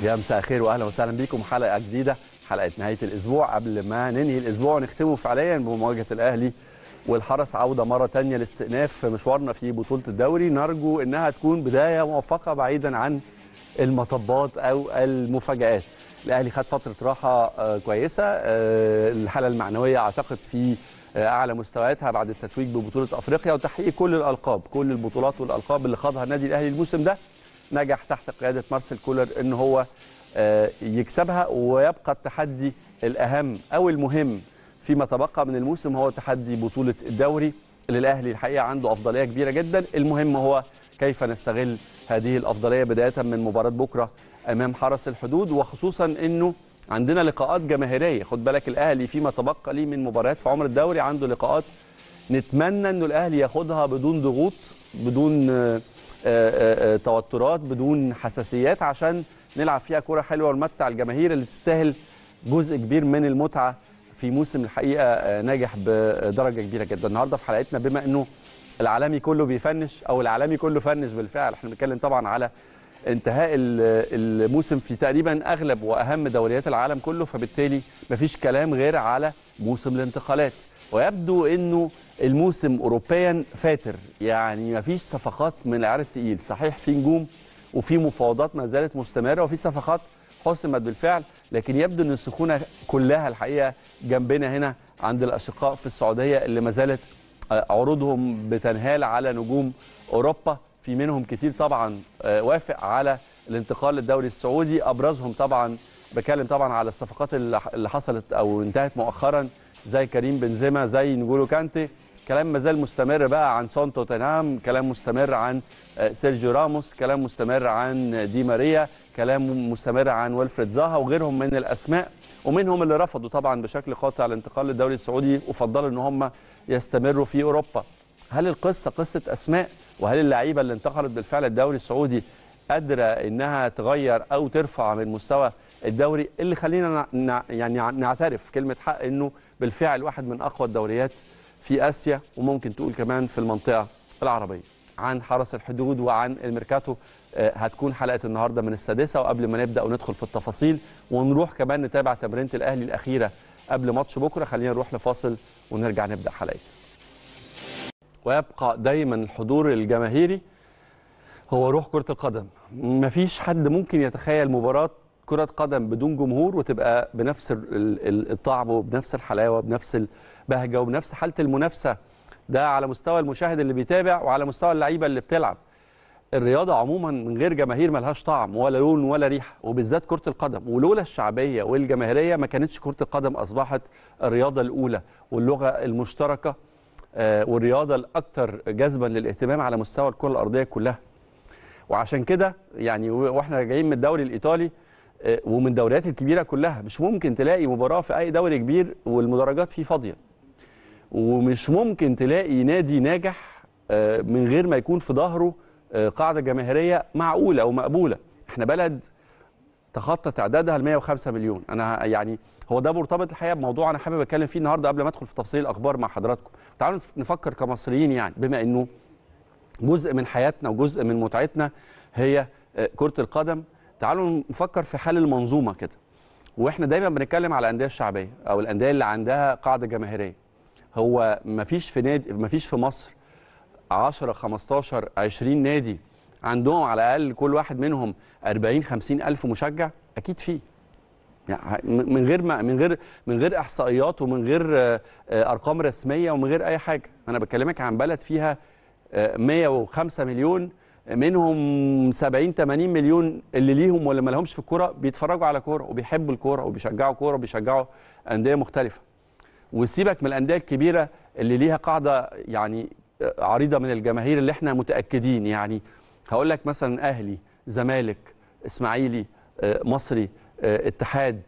يا مساء الخير واهلا وسهلا بكم حلقه جديده حلقه نهايه الاسبوع قبل ما ننهي الاسبوع ونختمه فعليا بمواجهه الاهلي والحرس عوده مره ثانيه لاستئناف مشوارنا في بطوله الدوري نرجو انها تكون بدايه موفقه بعيدا عن المطبات او المفاجات الاهلي خد فتره راحه آه، كويسه آه، الحاله المعنويه اعتقد في آه، اعلى مستوياتها بعد التتويج ببطوله افريقيا وتحقيق كل الالقاب كل البطولات والالقاب اللي خاضها النادي الاهلي الموسم ده نجح تحت قياده مارسيل كولر ان هو آه، يكسبها ويبقى التحدي الاهم او المهم فيما تبقى من الموسم هو تحدي بطوله الدوري اللي الاهلي الحقيقه عنده افضليه كبيره جدا المهم هو كيف نستغل هذه الافضليه بدايه من مباراه بكره امام حرس الحدود وخصوصا انه عندنا لقاءات جماهيريه خد بالك الاهلي فيما تبقى ليه من مباريات في عمر الدوري عنده لقاءات نتمنى انه الاهلي ياخدها بدون ضغوط بدون آه، آه، آه، توترات بدون حساسيات عشان نلعب فيها كرة حلوه ونمتع الجماهير اللي تستاهل جزء كبير من المتعه في موسم الحقيقه آه، ناجح بدرجه كبيره جدا النهارده في حلقتنا بما انه العالمي كله بيفنش او العالمي كله فنش بالفعل احنا بنتكلم طبعا على انتهاء ال- الموسم في تقريبا اغلب واهم دوريات العالم كله فبالتالي مفيش كلام غير على موسم الانتقالات ويبدو انه الموسم اوروبيا فاتر يعني مفيش صفقات من العيار التقيل صحيح في نجوم وفي مفاوضات ما زالت مستمره وفي صفقات حسمت بالفعل لكن يبدو ان السخونه كلها الحقيقه جنبنا هنا عند الاشقاء في السعوديه اللي ما زالت آه، عروضهم بتنهال على نجوم اوروبا في منهم كتير طبعا آه، وافق على الانتقال للدوري السعودي ابرزهم طبعا بكلم طبعا على الصفقات اللي اللي حصلت او انتهت مؤخرا زي كريم بنزيما زي نجولو كانتي كلام ما زال مستمر بقى عن سون توتنهام كلام مستمر عن آه، سيرجيو راموس كلام مستمر عن دي ماريا كلام مستمر عن ويلفريد زاها وغيرهم من الاسماء ومنهم اللي رفضوا طبعا بشكل قاطع الانتقال للدوري السعودي وفضلوا ان هم يستمروا في اوروبا هل القصه قصه اسماء وهل اللعيبه اللي انتقلت بالفعل الدوري السعودي قادره انها تغير او ترفع من مستوى الدوري اللي خلينا نع- نع- يعني نعترف كلمه حق انه بالفعل واحد من اقوى الدوريات في اسيا وممكن تقول كمان في المنطقه العربيه عن حرس الحدود وعن الميركاتو آه، هتكون حلقه النهارده من السادسه وقبل ما نبدا وندخل في التفاصيل ونروح كمان نتابع تمرينه الاهلي الاخيره قبل ماتش بكره خلينا نروح لفاصل ونرجع نبدا حلقتنا ويبقى دايما الحضور الجماهيري هو روح كرة القدم مفيش حد ممكن يتخيل مباراة كرة قدم بدون جمهور وتبقى بنفس ال- ال- الطعم وبنفس الحلاوة بنفس البهجة وبنفس حالة المنافسة ده على مستوى المشاهد اللي بيتابع وعلى مستوى اللعيبة اللي بتلعب الرياضة عموما من غير جماهير ملهاش طعم ولا لون ولا ريحة وبالذات كرة القدم ولولا الشعبية والجماهيرية ما كانتش كرة القدم أصبحت الرياضة الأولى واللغة المشتركة آه، والرياضة الأكثر جذبا للاهتمام على مستوى الكرة الأرضية كلها وعشان كده يعني و- واحنا راجعين من الدوري الايطالي آه، ومن الدوريات الكبيره كلها مش ممكن تلاقي مباراه في اي دوري كبير والمدرجات فيه فاضيه ومش ممكن تلاقي نادي ناجح آه، من غير ما يكون في ظهره آه، قاعده جماهيريه معقوله او مقبوله احنا بلد تخطى تعدادها ال 105 مليون انا يعني هو ده مرتبط الحقيقه بموضوع انا حابب اتكلم فيه النهارده قبل ما ادخل في تفاصيل الاخبار مع حضراتكم تعالوا نف- نفكر كمصريين يعني بما انه جزء من حياتنا وجزء من متعتنا هي آه، كرة القدم تعالوا نفكر في حال المنظومة كده واحنا دايما بنتكلم على الأندية الشعبية أو الأندية اللي عندها قاعدة جماهيرية هو مفيش في نادي مفيش في مصر 10 15 20 نادي عندهم على الأقل كل واحد منهم 40 50 ألف مشجع أكيد فيه يعني م- من غير ما من غير من غير احصائيات ومن غير آه، آه، ارقام رسميه ومن غير اي حاجه انا بكلمك عن بلد فيها آه، 105 مليون منهم 70 80 مليون اللي ليهم ولا ما لهمش في الكوره بيتفرجوا على كوره وبيحبوا الكوره وبيشجعوا كوره وبيشجعوا انديه مختلفه وسيبك من الانديه الكبيره اللي ليها قاعده يعني آه، عريضه من الجماهير اللي احنا متاكدين يعني هقول لك مثلا اهلي زمالك اسماعيلي آه، مصري آه، اتحاد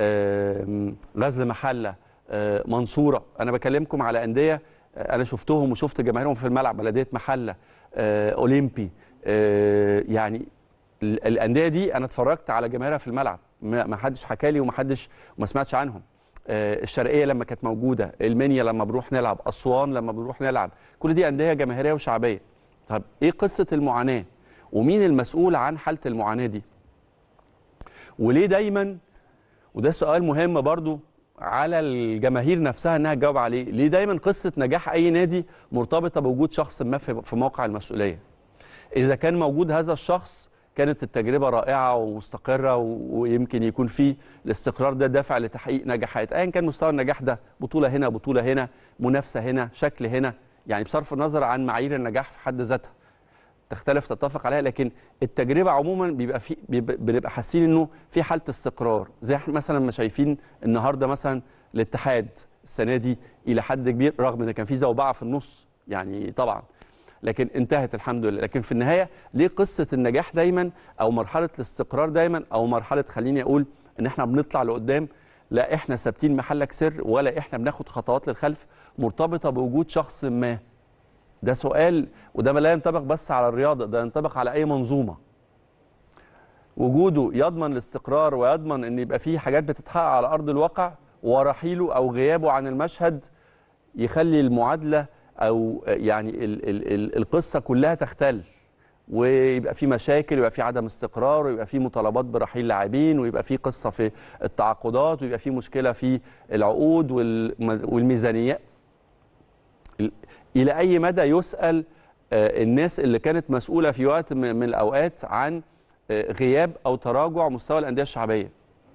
آه، غزل محله آه، منصوره انا بكلمكم على انديه آه، انا شفتهم وشفت جماهيرهم في الملعب بلديه محله آه، اولمبي آه، يعني ال- الانديه دي انا اتفرجت على جماهيرها في الملعب ما ما حدش حكى لي وما حدش وما سمعتش عنهم آه، الشرقيه لما كانت موجوده المنيا لما بنروح نلعب اسوان لما بنروح نلعب كل دي انديه جماهيريه وشعبيه طب ايه قصه المعاناه ومين المسؤول عن حاله المعاناه دي وليه دايما وده سؤال مهم برضو على الجماهير نفسها انها تجاوب عليه ليه دايما قصه نجاح اي نادي مرتبطه بوجود شخص ما في في موقع المسؤوليه اذا كان موجود هذا الشخص كانت التجربه رائعه ومستقره و- ويمكن يكون في الاستقرار ده دافع لتحقيق نجاحات ايا كان مستوى النجاح ده بطوله هنا بطوله هنا منافسه هنا شكل هنا يعني بصرف النظر عن معايير النجاح في حد ذاتها تختلف تتفق عليها لكن التجربه عموما بيبقى في بيبقى- بنبقى حاسين انه في حاله استقرار زي احنا مثلا ما شايفين النهارده مثلا الاتحاد السنه دي الى حد كبير رغم ان كان في زوبعه في النص يعني طبعا لكن انتهت الحمد لله لكن في النهايه ليه قصه النجاح دايما او مرحله الاستقرار دايما او مرحله خليني اقول ان احنا بنطلع لقدام لا احنا ثابتين محلك سر ولا احنا بناخد خطوات للخلف مرتبطه بوجود شخص ما ده سؤال وده لا ينطبق بس على الرياضه ده ينطبق على اي منظومه وجوده يضمن الاستقرار ويضمن ان يبقى فيه حاجات بتتحقق على ارض الواقع ورحيله او غيابه عن المشهد يخلي المعادله او يعني ال ال ال القصه كلها تختل ويبقى في مشاكل ويبقى في عدم استقرار ويبقى في مطالبات برحيل لاعبين ويبقى في قصه في التعاقدات ويبقى في مشكله في العقود والم- والميزانيات ال- الى اي مدى يسال آه، الناس اللي كانت مسؤوله في وقت م- من الاوقات عن آه، غياب او تراجع مستوى الانديه الشعبيه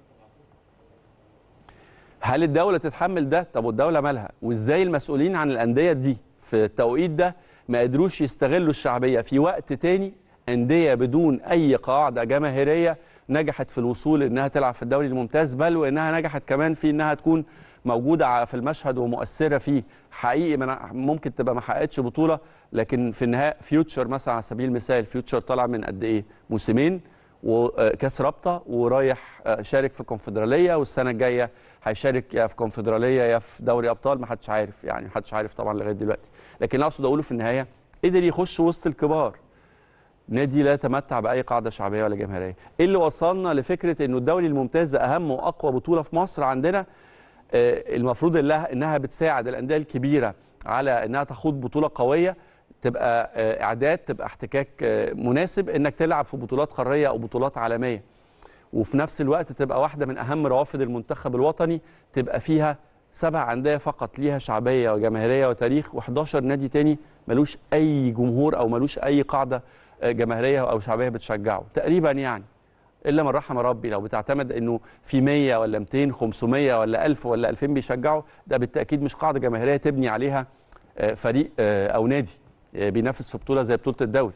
هل الدوله تتحمل ده طب والدوله مالها وازاي المسؤولين عن الانديه دي في التوقيت ده ما قدروش يستغلوا الشعبيه في وقت تاني انديه بدون اي قاعده جماهيريه نجحت في الوصول انها تلعب في الدوري الممتاز بل وانها نجحت كمان في انها تكون موجوده ع- في المشهد ومؤثره فيه حقيقي ما أنا- ممكن تبقى ما حققتش بطوله لكن في النهايه فيوتشر مثلا على سبيل المثال فيوتشر طلع من قد ايه موسمين وكاس رابطه ورايح آه، شارك في الكونفدراليه والسنه الجايه هيشارك يا في كونفدراليه يا في دوري ابطال ما حدش عارف يعني ما حدش عارف طبعا لغايه دلوقتي لكن اللي اقصد اقوله في النهايه قدر يخش وسط الكبار نادي لا يتمتع باي قاعده شعبيه ولا جماهيريه ايه اللي وصلنا لفكره انه الدوري الممتاز اهم واقوى بطوله في مصر عندنا آه، المفروض انها انها بتساعد الانديه الكبيره على انها تخوض بطوله قويه تبقى آه، اعداد تبقى احتكاك آه، مناسب انك تلعب في بطولات قاريه او بطولات عالميه وفي نفس الوقت تبقى واحده من اهم روافد المنتخب الوطني تبقى فيها سبع انديه فقط ليها شعبيه وجماهيريه وتاريخ و11 نادي تاني ملوش اي جمهور او ملوش اي قاعده آه، جماهيريه او شعبيه بتشجعه تقريبا يعني الا من رحم ربي لو بتعتمد انه في 100 ولا 200 500 ولا 1000 ولا 2000 بيشجعوا ده بالتاكيد مش قاعده جماهيريه تبني عليها آه، فريق آه، او نادي آه، بينافس في بطوله زي بطوله الدوري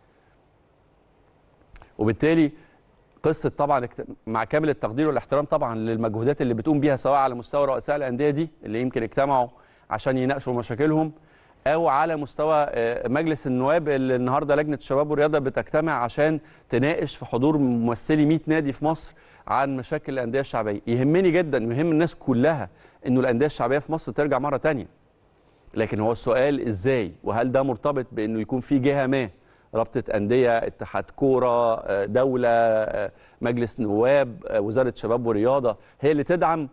وبالتالي قصه طبعا اكت- مع كامل التقدير والاحترام طبعا للمجهودات اللي بتقوم بيها سواء على مستوى رؤساء الانديه دي اللي يمكن اجتمعوا عشان يناقشوا مشاكلهم او على مستوى آه، مجلس النواب اللي النهارده لجنه الشباب والرياضه بتجتمع عشان تناقش في حضور ممثلي 100 نادي في مصر عن مشاكل الانديه الشعبيه يهمني جدا ويهم الناس كلها انه الانديه الشعبيه في مصر ترجع مره تانية لكن هو السؤال ازاي وهل ده مرتبط بانه يكون في جهه ما رابطه انديه اتحاد كوره آه، دوله آه، مجلس نواب آه، وزاره شباب ورياضه هي اللي تدعم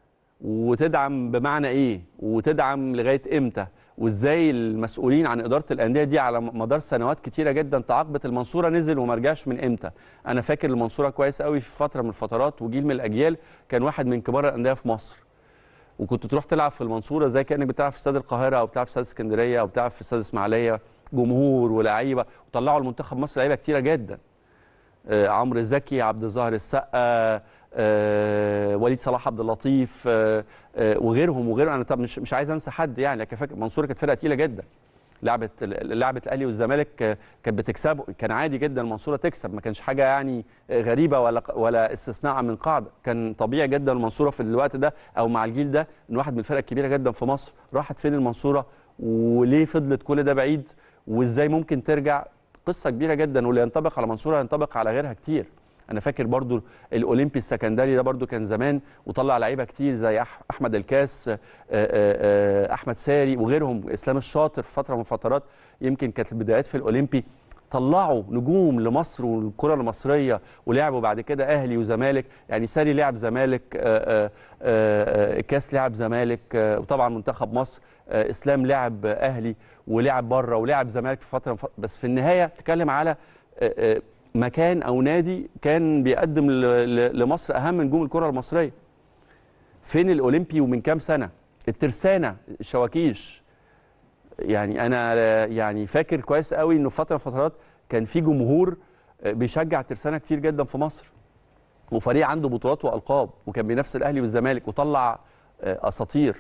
وتدعم بمعنى ايه وتدعم لغايه امتى وازاي المسؤولين عن اداره الانديه دي على مدار سنوات كتيره جدا تعاقبت المنصوره نزل وما رجعش من امتى انا فاكر المنصوره كويس قوي في فتره من الفترات وجيل من الاجيال كان واحد من كبار الانديه في مصر وكنت تروح تلعب في المنصوره زي كانك بتلعب في استاد القاهره او بتلعب في استاد اسكندريه او بتلعب في استاد اسماعيليه جمهور ولاعيبه وطلعوا لمنتخب مصر لعيبه كتيره جدا آه، عمرو زكي عبد الظاهر السقا آه، وليد صلاح عبد اللطيف آه، آه، وغيرهم وغيرهم انا طب مش مش عايز انسى حد يعني لكن فاكر المنصوره كانت فرقه تقيله جدا لعبت لعبه الاهلي والزمالك آه، كانت بتكسبه كان عادي جدا المنصوره تكسب ما كانش حاجه يعني آه، غريبه ولا ولا استثناء من قاعده كان طبيعي جدا المنصوره في الوقت ده او مع الجيل ده ان واحد من الفرق الكبيره جدا في مصر راحت فين المنصوره وليه فضلت كل ده بعيد وازاي ممكن ترجع قصه كبيره جدا واللي ينطبق على منصوره ينطبق على غيرها كتير انا فاكر برضو الاولمبي السكندري ده برضو كان زمان وطلع لعيبه كتير زي أح- احمد الكاس آه، آه، آه، احمد ساري وغيرهم اسلام الشاطر في فتره من الفترات يمكن كانت البدايات في الاولمبي طلعوا نجوم لمصر والكره المصريه ولعبوا بعد كده اهلي وزمالك يعني ساري لعب زمالك آه، آه، آه، آه، كاس لعب زمالك آه، وطبعا منتخب مصر آه، اسلام لعب اهلي ولعب بره ولعب زمالك في فتره من فت- بس في النهايه تتكلم على آه، آه، مكان او نادي كان بيقدم ل- ل- لمصر اهم نجوم الكره المصريه فين الاولمبي ومن كام سنه الترسانه الشواكيش يعني انا يعني فاكر كويس قوي انه فتره من فترات كان في جمهور بيشجع ترسانه كتير جدا في مصر وفريق عنده بطولات والقاب وكان بينافس الاهلي والزمالك وطلع آه، اساطير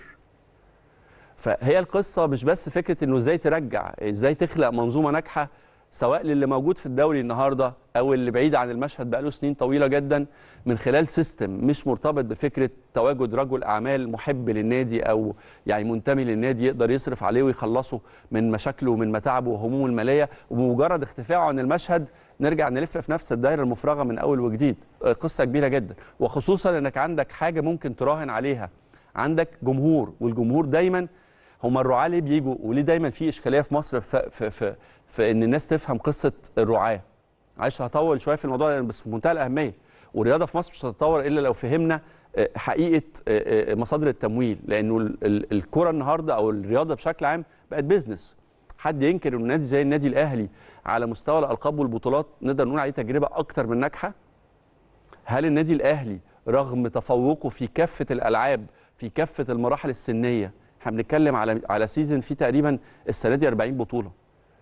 فهي القصه مش بس فكره انه ازاي ترجع ازاي تخلق منظومه ناجحه سواء للي موجود في الدوري النهارده او اللي بعيد عن المشهد بقاله سنين طويله جدا من خلال سيستم مش مرتبط بفكره تواجد رجل اعمال محب للنادي او يعني منتمي للنادي يقدر يصرف عليه ويخلصه من مشاكله ومن متاعبه وهمومه الماليه وبمجرد اختفائه عن المشهد نرجع نلف في نفس الدائره المفرغه من اول وجديد آه، قصه كبيره جدا وخصوصا انك عندك حاجه ممكن تراهن عليها عندك جمهور والجمهور دايما هم الرعاة ليه بيجوا وليه دايما في اشكاليه في مصر في, في, في, في ان الناس تفهم قصه الرعاة معلش هطول شويه في الموضوع ده بس في منتهى الاهميه والرياضه في مصر مش هتتطور الا لو فهمنا آه، حقيقه آه، آه، مصادر التمويل لانه ال- ال- الكره النهارده او الرياضه بشكل عام بقت بيزنس حد ينكر ان نادي زي النادي الاهلي على مستوى الالقاب والبطولات نقدر نقول عليه تجربه اكتر من ناجحه هل النادي الاهلي رغم تفوقه في كافه الالعاب في كافه المراحل السنيه احنا بنتكلم على على سيزون فيه تقريبا السنه دي 40 بطوله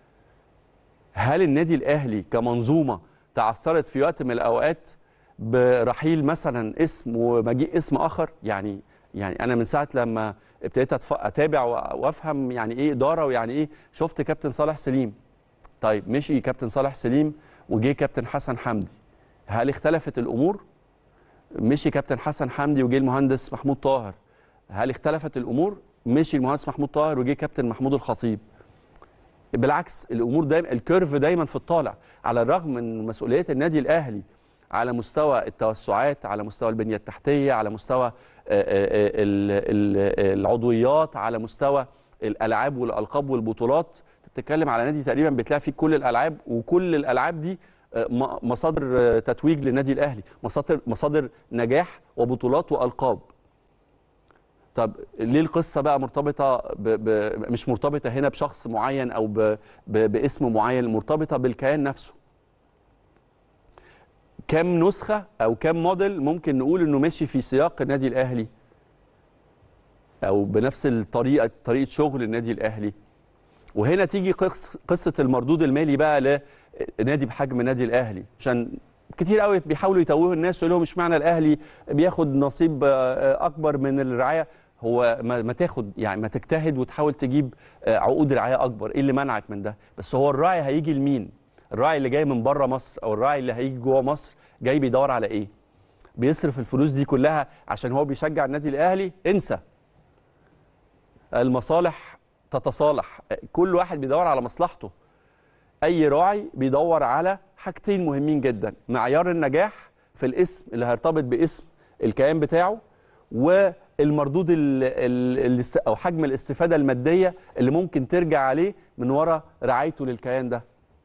هل النادي الاهلي كمنظومه تعثرت في وقت من الاوقات برحيل مثلا اسم ومجيء اسم اخر يعني يعني انا من ساعه لما ابتديت أتف- اتابع و- وافهم يعني ايه اداره ويعني ايه شفت كابتن صالح سليم طيب مشي كابتن صالح سليم وجه كابتن حسن حمدي هل اختلفت الامور مشي كابتن حسن حمدي وجه المهندس محمود طاهر هل اختلفت الامور مشي المهندس محمود طاهر وجه كابتن محمود الخطيب بالعكس الامور دايما الكيرف دايما في الطالع على الرغم من مسؤوليات النادي الاهلي على مستوى التوسعات على مستوى البنيه التحتيه على مستوى آه، آه، آه، ال- ال- العضويات على مستوى الالعاب والالقاب والبطولات أنت بتتكلم على نادي تقريبا بتلاقي فيه كل الالعاب وكل الالعاب دي آه، م- مصادر آه، تتويج للنادي الاهلي مصادر مصادر نجاح وبطولات والقاب طب ليه القصه بقى مرتبطه ب... ب... مش مرتبطه هنا بشخص معين او ب... ب... باسم معين مرتبطه بالكيان نفسه كم نسخه او كم موديل ممكن نقول انه ماشي في سياق النادي الاهلي او بنفس الطريقه طريقه شغل النادي الاهلي وهنا تيجي قص- قصه المردود المالي بقى لنادي بحجم النادي الاهلي عشان كتير قوي بيحاولوا يتوهوا الناس ويقولوا لهم اشمعنى الاهلي بياخد نصيب آه، اكبر من الرعايه هو ما ما تاخد يعني ما تجتهد وتحاول تجيب آه، عقود رعايه اكبر ايه اللي منعك من ده بس هو الراعي هيجي لمين الراعي اللي جاي من بره مصر او الراعي اللي هيجي جوه مصر جاي بيدور على ايه بيصرف الفلوس دي كلها عشان هو بيشجع النادي الاهلي انسى المصالح تتصالح كل واحد بيدور على مصلحته اي راعي بيدور على حاجتين مهمين جدا معيار النجاح في الاسم اللي هيرتبط باسم الكيان بتاعه والمردود ال ال ال او حجم الاستفاده الماديه اللي ممكن ترجع عليه من وراء رعايته للكيان ده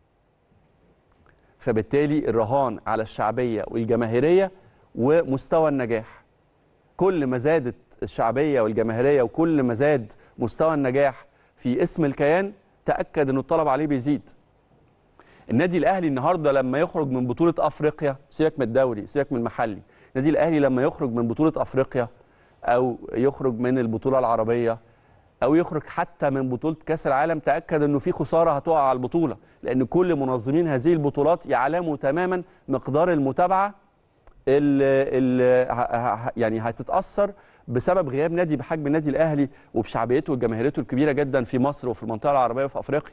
فبالتالي الرهان على الشعبيه والجماهيريه ومستوى النجاح كل ما زادت الشعبيه والجماهيريه وكل ما زاد مستوى النجاح في اسم الكيان تاكد ان الطلب عليه بيزيد النادي الاهلي النهارده لما يخرج من بطوله افريقيا سيبك من الدوري سيبك من المحلي النادي الاهلي لما يخرج من بطوله افريقيا او يخرج من البطوله العربيه او يخرج حتى من بطوله كاس العالم تاكد انه في خساره هتقع على البطوله لان كل منظمين هذه البطولات يعلموا تماما مقدار المتابعه اللي يعني هتتاثر بسبب غياب نادي بحجم النادي الاهلي وبشعبيته وجماهيريته الكبيره جدا في مصر وفي المنطقه العربيه وفي افريقيا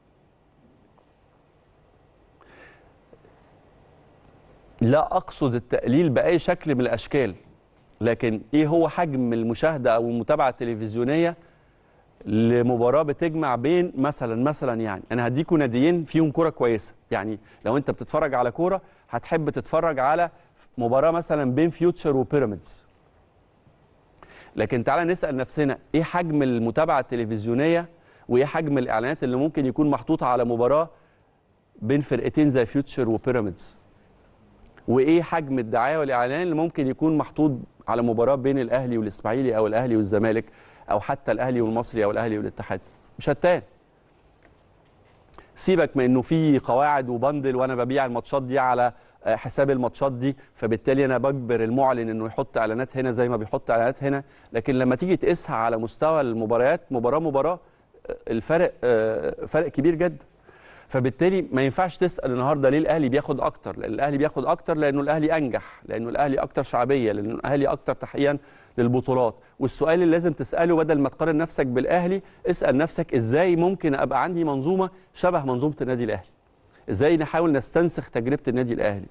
لا اقصد التقليل باي شكل من الاشكال لكن ايه هو حجم المشاهده او المتابعه التلفزيونيه لمباراه بتجمع بين مثلا مثلا يعني انا هديكوا ناديين فيهم كوره كويسه يعني لو انت بتتفرج على كوره هتحب تتفرج على مباراه مثلا بين فيوتشر وبيراميدز لكن تعالى نسال نفسنا ايه حجم المتابعه التلفزيونيه وايه حجم الاعلانات اللي ممكن يكون محطوط على مباراه بين فرقتين زي فيوتشر وبيراميدز وايه حجم الدعايه والاعلان اللي ممكن يكون محطوط على مباراه بين الاهلي والاسماعيلي او الاهلي والزمالك او حتى الاهلي والمصري او الاهلي والاتحاد شتان سيبك من انه في قواعد وبندل وانا ببيع الماتشات دي على حساب الماتشات دي فبالتالي انا بجبر المعلن انه يحط اعلانات هنا زي ما بيحط اعلانات هنا لكن لما تيجي تقيسها على مستوى المباريات مباراه مباراه الفرق فرق كبير جدا فبالتالي ما ينفعش تسال النهارده ليه الاهلي بياخد اكتر لان الاهلي بياخد اكتر لانه الاهلي انجح لانه الاهلي اكتر شعبيه لانه الاهلي اكتر تحقيقا للبطولات والسؤال اللي لازم تساله بدل ما تقارن نفسك بالاهلي اسال نفسك ازاي ممكن ابقى عندي منظومه شبه منظومه النادي الاهلي ازاي نحاول نستنسخ تجربه النادي الاهلي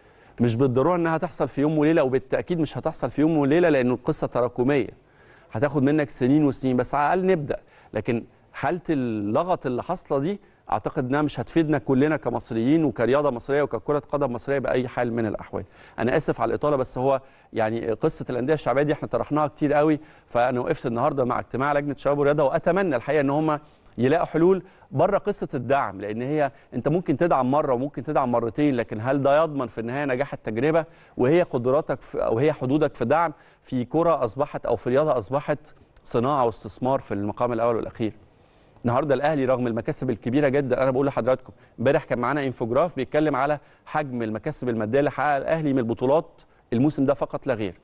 مش بالضروره انها تحصل في يوم وليله وبالتاكيد مش هتحصل في يوم وليله لانه القصه تراكميه هتاخد منك سنين وسنين بس على الاقل نبدا لكن حاله اللغط اللي حاصله دي اعتقد انها مش هتفيدنا كلنا كمصريين وكرياضه مصريه وككره قدم مصريه باي حال من الاحوال انا اسف على الاطاله بس هو يعني قصه الانديه الشعبيه دي احنا طرحناها كتير قوي فانا وقفت النهارده مع اجتماع لجنه الشباب والرياضه واتمنى الحقيقه ان هم يلاقوا حلول بره قصه الدعم لان هي انت ممكن تدعم مره وممكن تدعم مرتين لكن هل ده يضمن في النهايه نجاح التجربه وهي قدراتك في او هي حدودك في دعم في كره اصبحت او في رياضه اصبحت صناعه واستثمار في المقام الاول والاخير النهارده الاهلي رغم المكاسب الكبيره جدا انا بقول لحضراتكم امبارح كان معانا انفوجراف بيتكلم على حجم المكاسب الماديه اللي حققها الاهلي من البطولات الموسم ده فقط لا غير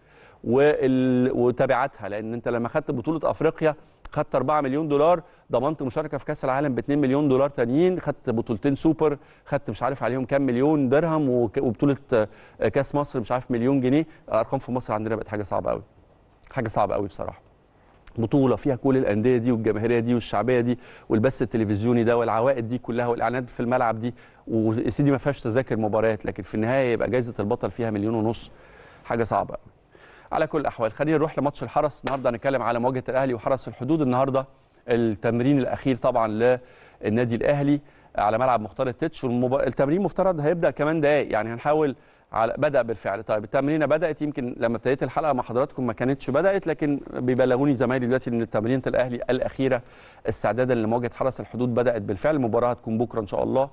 وال... وتبعاتها لان انت لما خدت بطوله افريقيا خدت 4 مليون دولار ضمنت مشاركه في كاس العالم ب 2 مليون دولار تانيين خدت بطولتين سوبر خدت مش عارف عليهم كام مليون درهم وك... وبطوله كاس مصر مش عارف مليون جنيه الارقام في مصر عندنا بقت حاجه صعبه قوي حاجه صعبه قوي بصراحه بطوله فيها كل الانديه دي والجماهيريه دي والشعبيه دي والبث التلفزيوني ده والعوائد دي كلها والاعلانات في الملعب دي ويا سيدي ما فيهاش تذاكر مباريات لكن في النهايه يبقى جائزه البطل فيها مليون ونص حاجه صعبه قوي على كل الاحوال خلينا نروح لماتش الحرس النهارده هنتكلم على مواجهه الاهلي وحرس الحدود النهارده التمرين الاخير طبعا للنادي الاهلي على ملعب مختار التتش والتمرين مفترض هيبدا كمان دقائق يعني هنحاول على بدا بالفعل طيب التمرينه بدات يمكن لما ابتديت الحلقه مع حضراتكم ما كانتش بدات لكن بيبلغوني زمايلي دلوقتي ان تمرينه الاهلي الاخيره استعدادا لمواجهه حرس الحدود بدات بالفعل المباراه هتكون بكره ان شاء الله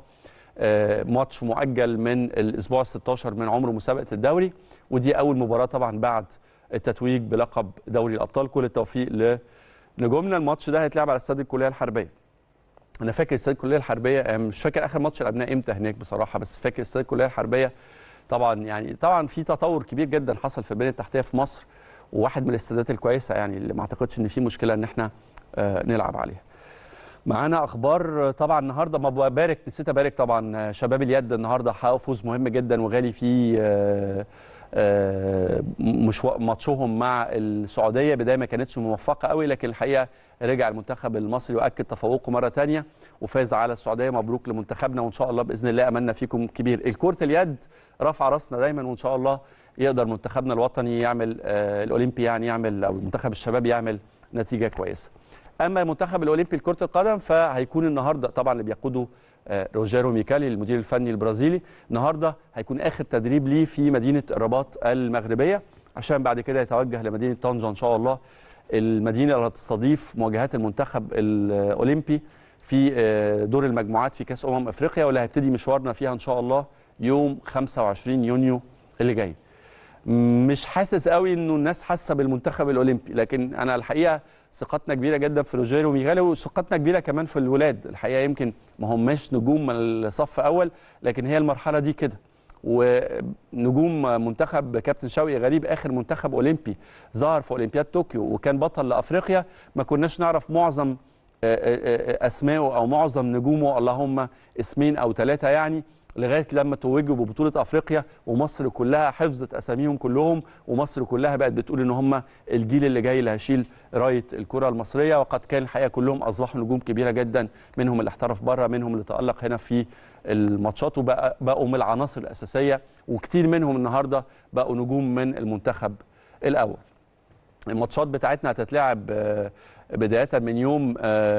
آه ماتش مؤجل من الاسبوع ال 16 من عمر مسابقه الدوري ودي اول مباراه طبعا بعد التتويج بلقب دوري الابطال كل التوفيق لنجومنا الماتش ده هيتلعب على استاد الكليه الحربيه انا فاكر استاد الكليه الحربيه مش فاكر اخر ماتش لعبناه امتى هناك بصراحه بس فاكر استاد الكليه الحربيه طبعا يعني طبعا في تطور كبير جدا حصل في البنيه التحتيه في مصر وواحد من الاستادات الكويسه يعني اللي ما اعتقدش ان في مشكله ان احنا آه نلعب عليها. معانا اخبار طبعا النهارده ما ببارك نسيت ابارك طبعا شباب اليد النهارده حققوا فوز مهم جدا وغالي في آه آه مش ماتشهم مع السعوديه بدايه ما كانتش موفقه قوي لكن الحقيقه رجع المنتخب المصري واكد تفوقه مره ثانيه وفاز على السعوديه مبروك لمنتخبنا وان شاء الله باذن الله املنا فيكم كبير الكره اليد رفع راسنا دايما وان شاء الله يقدر منتخبنا الوطني يعمل آه الاولمبي يعني يعمل او منتخب الشباب يعمل نتيجه كويسه اما المنتخب الاولمبي لكره القدم فهيكون النهارده طبعا اللي بيقوده آه روجيرو ميكالي المدير الفني البرازيلي النهارده هيكون اخر تدريب ليه في مدينه الرباط المغربيه عشان بعد كده يتوجه لمدينه طنجه ان شاء الله المدينه اللي هتستضيف مواجهات المنتخب الاولمبي في دور المجموعات في كاس امم افريقيا واللي هيبتدي مشوارنا فيها ان شاء الله يوم 25 يونيو اللي جاي. مش حاسس قوي انه الناس حاسه بالمنتخب الاولمبي لكن انا الحقيقه ثقتنا كبيره جدا في روجيرو ميغالي وثقتنا كبيره كمان في الولاد الحقيقه يمكن ما هماش نجوم الصف اول لكن هي المرحله دي كده ونجوم منتخب كابتن شوقي غريب اخر منتخب اولمبي ظهر في اولمبياد طوكيو وكان بطل لافريقيا ما كناش نعرف معظم اسمائه او معظم نجومه اللهم اسمين او ثلاثه يعني لغايه لما توجوا ببطوله افريقيا ومصر كلها حفظت اساميهم كلهم ومصر كلها بقت بتقول ان هم الجيل اللي جاي اللي هيشيل رايه الكره المصريه وقد كان الحقيقه كلهم اصبحوا نجوم كبيره جدا منهم اللي احترف بره منهم اللي تالق هنا في الماتشات وبقى بقوا من العناصر الاساسيه وكتير منهم النهارده بقوا نجوم من المنتخب الاول. الماتشات بتاعتنا هتتلعب بدايه من يوم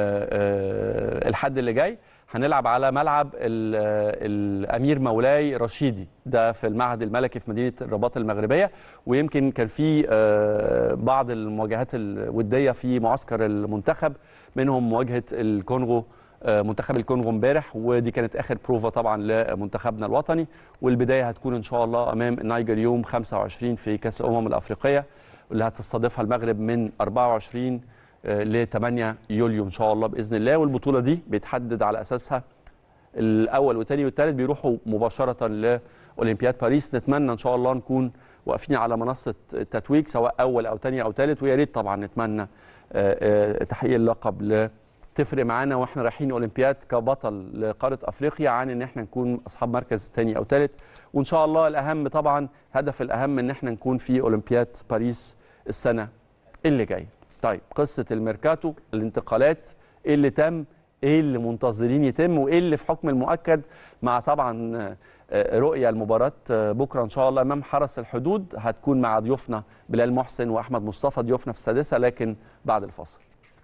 الحد اللي جاي هنلعب على ملعب الامير مولاي رشيدي ده في المعهد الملكي في مدينه الرباط المغربيه ويمكن كان في بعض المواجهات الوديه في معسكر المنتخب منهم مواجهه الكونغو منتخب الكونغو امبارح ودي كانت اخر بروفا طبعا لمنتخبنا الوطني والبدايه هتكون ان شاء الله امام النيجر يوم 25 في كاس الامم الافريقيه واللي هتستضيفها المغرب من 24 ل 8 يوليو ان شاء الله باذن الله والبطوله دي بيتحدد على اساسها الاول والثاني والثالث بيروحوا مباشره لاولمبياد باريس نتمنى ان شاء الله نكون واقفين على منصه التتويج سواء اول او ثاني او ثالث ويا ريت طبعا نتمنى آه، آه، تحقيق اللقب ل تفرق معانا واحنا رايحين اولمبياد كبطل لقاره افريقيا عن ان احنا نكون اصحاب مركز ثاني او ثالث وان شاء الله الاهم طبعا هدف الاهم ان احنا نكون في اولمبياد باريس السنه اللي جايه. طيب قصه الميركاتو الانتقالات ايه اللي تم ايه اللي منتظرين يتم وايه اللي في حكم المؤكد مع طبعا آه، رؤيه المباراه آه، بكره ان شاء الله امام حرس الحدود هتكون مع ضيوفنا بلال محسن واحمد مصطفى ضيوفنا في السادسه لكن بعد الفاصل.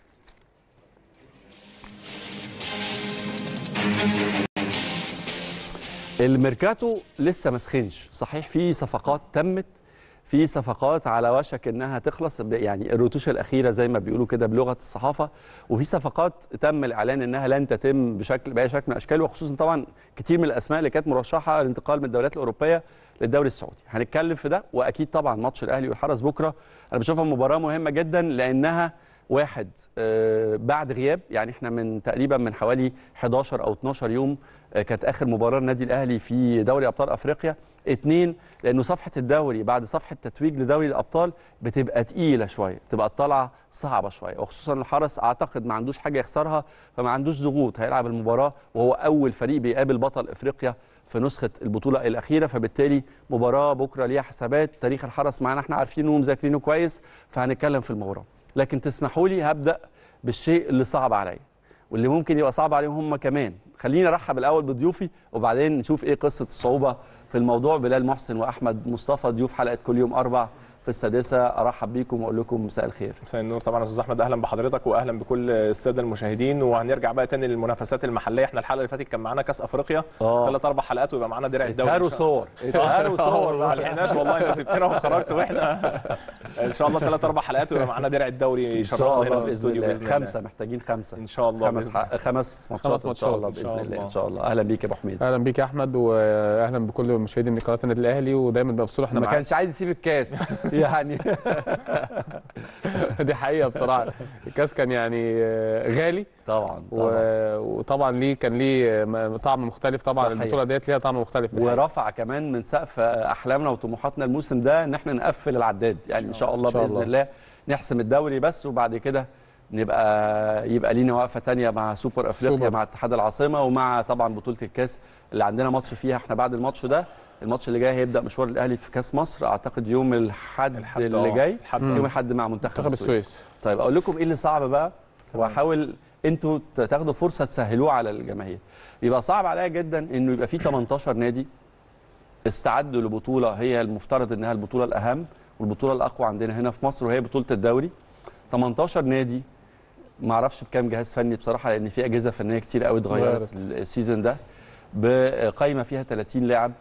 الميركاتو لسه ما سخنش صحيح في صفقات تمت في صفقات على وشك انها تخلص ب- يعني الرتوشه الاخيره زي ما بيقولوا كده بلغه الصحافه وفي صفقات تم الاعلان انها لن تتم بشكل باي شكل من الاشكال وخصوصا طبعا كتير من الاسماء اللي كانت مرشحه للانتقال من الدوريات الاوروبيه للدوري السعودي هنتكلم في ده واكيد طبعا ماتش الاهلي والحرس بكره انا بشوفها مباراه مهمه جدا لانها واحد آه، بعد غياب يعني احنا من تقريبا من حوالي 11 او 12 يوم آه، كانت اخر مباراه النادي الاهلي في دوري ابطال افريقيا اثنين لانه صفحه الدوري بعد صفحه تتويج لدوري الابطال بتبقى تقيله شويه بتبقى الطلعه صعبه شويه وخصوصا الحرس اعتقد ما عندوش حاجه يخسرها فما عندوش ضغوط هيلعب المباراه وهو اول فريق بيقابل بطل افريقيا في نسخه البطوله الاخيره فبالتالي مباراه بكره ليها حسابات تاريخ الحرس معانا احنا عارفينه ومذاكرينه كويس فهنتكلم في المباراه لكن تسمحوا لي هبدا بالشيء اللي صعب عليا واللي ممكن يبقى صعب عليهم هم كمان خليني ارحب الاول بضيوفي وبعدين نشوف ايه قصه الصعوبه في الموضوع بلال محسن واحمد مصطفى ضيوف حلقه كل يوم اربع في السادسه ارحب بيكم واقول لكم مساء الخير مساء النور طبعا يا استاذ احمد اهلا بحضرتك واهلا بكل الساده المشاهدين وهنرجع بقى تاني للمنافسات المحليه احنا الحلقه اللي فاتت كان معانا كاس افريقيا آه. ثلاث اربع حلقات ويبقى معانا درع الدوري اتهروا إن شاء- صور اتهروا صور ما لحقناش والله انت سبتنا وخرجت واحنا ان شاء الله ثلاث اربع حلقات ويبقى معانا درع الدوري ان شاء يشرفنا هنا الله في الاستوديو باذن الله خمسه محتاجين خمسه ان شاء الله خمس بإذن الله. ح- خمس ماتشات ان شاء الله ماتشات إن باذن شاء الله الله. ان شاء الله اهلا بيك يا ابو حميد اهلا بيك يا احمد واهلا بكل مشاهدي قناه النادي الاهلي ودايما مبسوط احنا ما معاك كانش عايز يسيب الكاس يعني دي حقيقه بصراحه الكاس كان يعني آه، غالي طبعا و- طبعا وطبعا ليه كان ليه م- طعم مختلف طبعا صحيح. البطوله ديت ليها طعم مختلف بالحقيقة. ورفع كمان من سقف احلامنا وطموحاتنا الموسم ده ان احنا نقفل العداد يعني ان شاء الله إن شاء باذن الله. الله نحسم الدوري بس وبعد كده نبقى يبقى لينا وقفه تانية مع سوبر افريقيا سوبر. مع اتحاد العاصمه ومع طبعا بطوله الكاس اللي عندنا ماتش فيها احنا بعد الماتش ده الماتش اللي جاي هيبدا مشوار الاهلي في كاس مصر اعتقد يوم الاحد الحد اللي آه، جاي الحد يوم آه. الاحد مع منتخب, منتخب السويس السويس طيب اقول لكم ايه اللي صعب بقى واحاول انتوا ت- تاخدوا فرصه تسهلوه على الجماهير يبقى صعب عليا جدا انه يبقى في 18 نادي استعدوا لبطوله هي المفترض انها البطوله الاهم والبطوله الاقوى عندنا هنا في مصر وهي بطوله الدوري 18 نادي ما اعرفش بكام جهاز فني بصراحه لان في اجهزه فنيه كتير قوي اتغيرت اتغيرت. السيزون ده بقايمه فيها 30 لاعب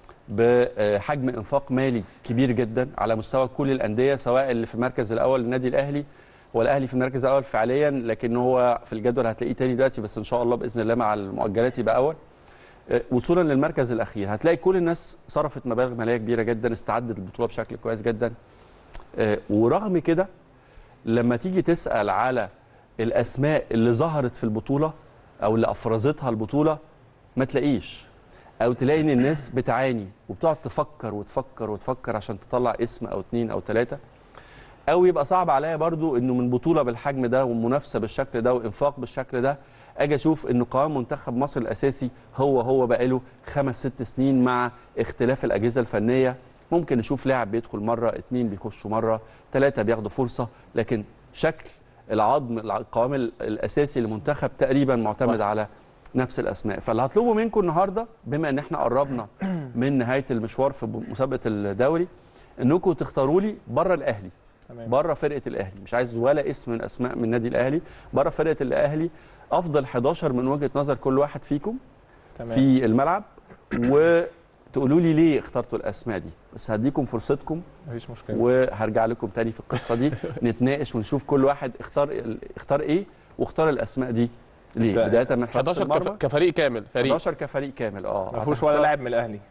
بحجم انفاق مالي كبير جدا على مستوى كل الانديه سواء اللي في المركز الاول النادي الاهلي والاهلي في المركز الاول فعليا لكن هو في الجدول هتلاقيه تاني دلوقتي بس ان شاء الله باذن الله مع المؤجلات يبقى اول آه، وصولا للمركز الاخير هتلاقي كل الناس صرفت مبالغ ماليه كبيره جدا استعدت البطوله بشكل كويس جدا آه، ورغم كده لما تيجي تسال على الاسماء اللي ظهرت في البطوله او اللي افرزتها البطوله ما تلاقيش او تلاقي ان الناس بتعاني وبتقعد تفكر وتفكر وتفكر عشان تطلع اسم او اتنين او تلاته او يبقى صعب عليا برضو انه من بطوله بالحجم ده ومنافسه بالشكل ده وانفاق بالشكل ده اجي اشوف ان قوام منتخب مصر الاساسي هو هو بقاله خمس ست سنين مع اختلاف الاجهزه الفنيه ممكن نشوف لاعب بيدخل مره اتنين بيخشوا مره ثلاثه بياخدوا فرصه لكن شكل العظم القوام ال- الاساسي للمنتخب تقريبا معتمد على نفس الاسماء فاللي هطلبه منكم النهارده بما ان احنا قربنا من نهايه المشوار في مسابقه الدوري انكم تختاروا لي بره الاهلي تمام بره فرقه الاهلي مش عايز ولا اسم من اسماء من النادي الاهلي بره فرقه الاهلي افضل 11 من وجهه نظر كل واحد فيكم تمام في الملعب وتقولوا لي ليه اخترتوا الاسماء دي بس هديكم فرصتكم مفيش مشكله وهرجع لكم تاني في القصه دي نتناقش ونشوف كل واحد اختار اختار ايه واختار الاسماء دي ليه ده بدايه من حراسه 11 كف- المرمى كفريق كامل فريق 11 كفريق كامل اه ما فيهوش ولا هتختار- لاعب من الاهلي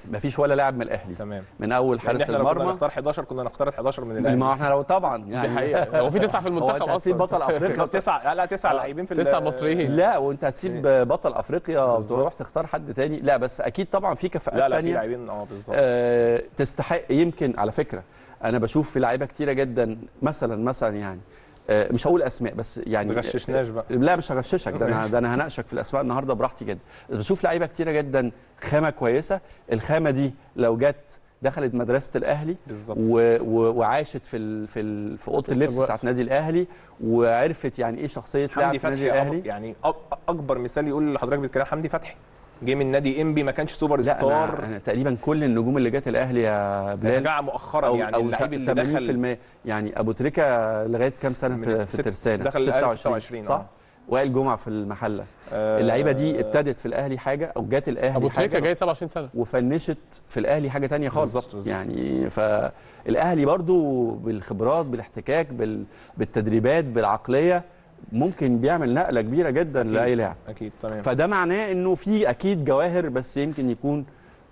مفيش ولا لاعب من الاهلي تمام من اول يعني حارس احنا لو كنا المرمى نختار 11 كنا نختار 11 من ما الاهلي احنا لو طبعا يعني دي حقيقه هو في تسعه في هو المنتخب انت هتسيب اصلا بطل افريقيا تسعه لا تسعه آه، لاعبين في تسعة ال- مصريين. لا وانت هتسيب بطل افريقيا بالظبط. وتروح تختار حد تاني لا بس اكيد طبعا في كفاءات لا لا في تانية لاعبين اه بالظبط آه، تستحق يمكن على فكره انا بشوف في لعيبه كتيره جدا مثلا مثلا يعني آه، مش هقول اسماء بس يعني ما تغششناش بقى لا مش هغششك ده انا ماشي. ده انا هناقشك في الاسماء النهارده براحتي جدا بشوف لعيبه كتيره جدا خامه كويسه الخامه دي لو جت دخلت مدرسه الاهلي بالظبط و... و... وعاشت في ال... في ال... في اوضه اللبس الوقت. بتاعت نادي الاهلي وعرفت يعني ايه شخصيه لاعب حمدي في نادي فتحي الاهلي أب- يعني أ- اكبر مثال يقول لحضرتك بالكلام حمدي فتحي جه من نادي انبي ما كانش سوبر لا ستار أنا... أنا تقريبا كل النجوم اللي جت الاهلي يا بلال رجع مؤخرا او يعني او اللعيب اللي دخل 80% يعني ابو تريكه لغايه كام سنه في, من في ست- الترسانه دخل الأهلي 26 صح آه. وائل جمعه في المحله آه، اللعيبه دي ابتدت في الاهلي حاجه او جت الاهلي ابو حاجه تريكه جاي 27 سنه وفنشت في الاهلي حاجه تانية خالص بالظبط، بالظبط. يعني فالاهلي برضو بالخبرات بالاحتكاك بال... بالتدريبات بالعقليه ممكن بيعمل نقله كبيره جدا أكيد. لاي لاعب اكيد تمام فده معناه انه في اكيد جواهر بس يمكن يكون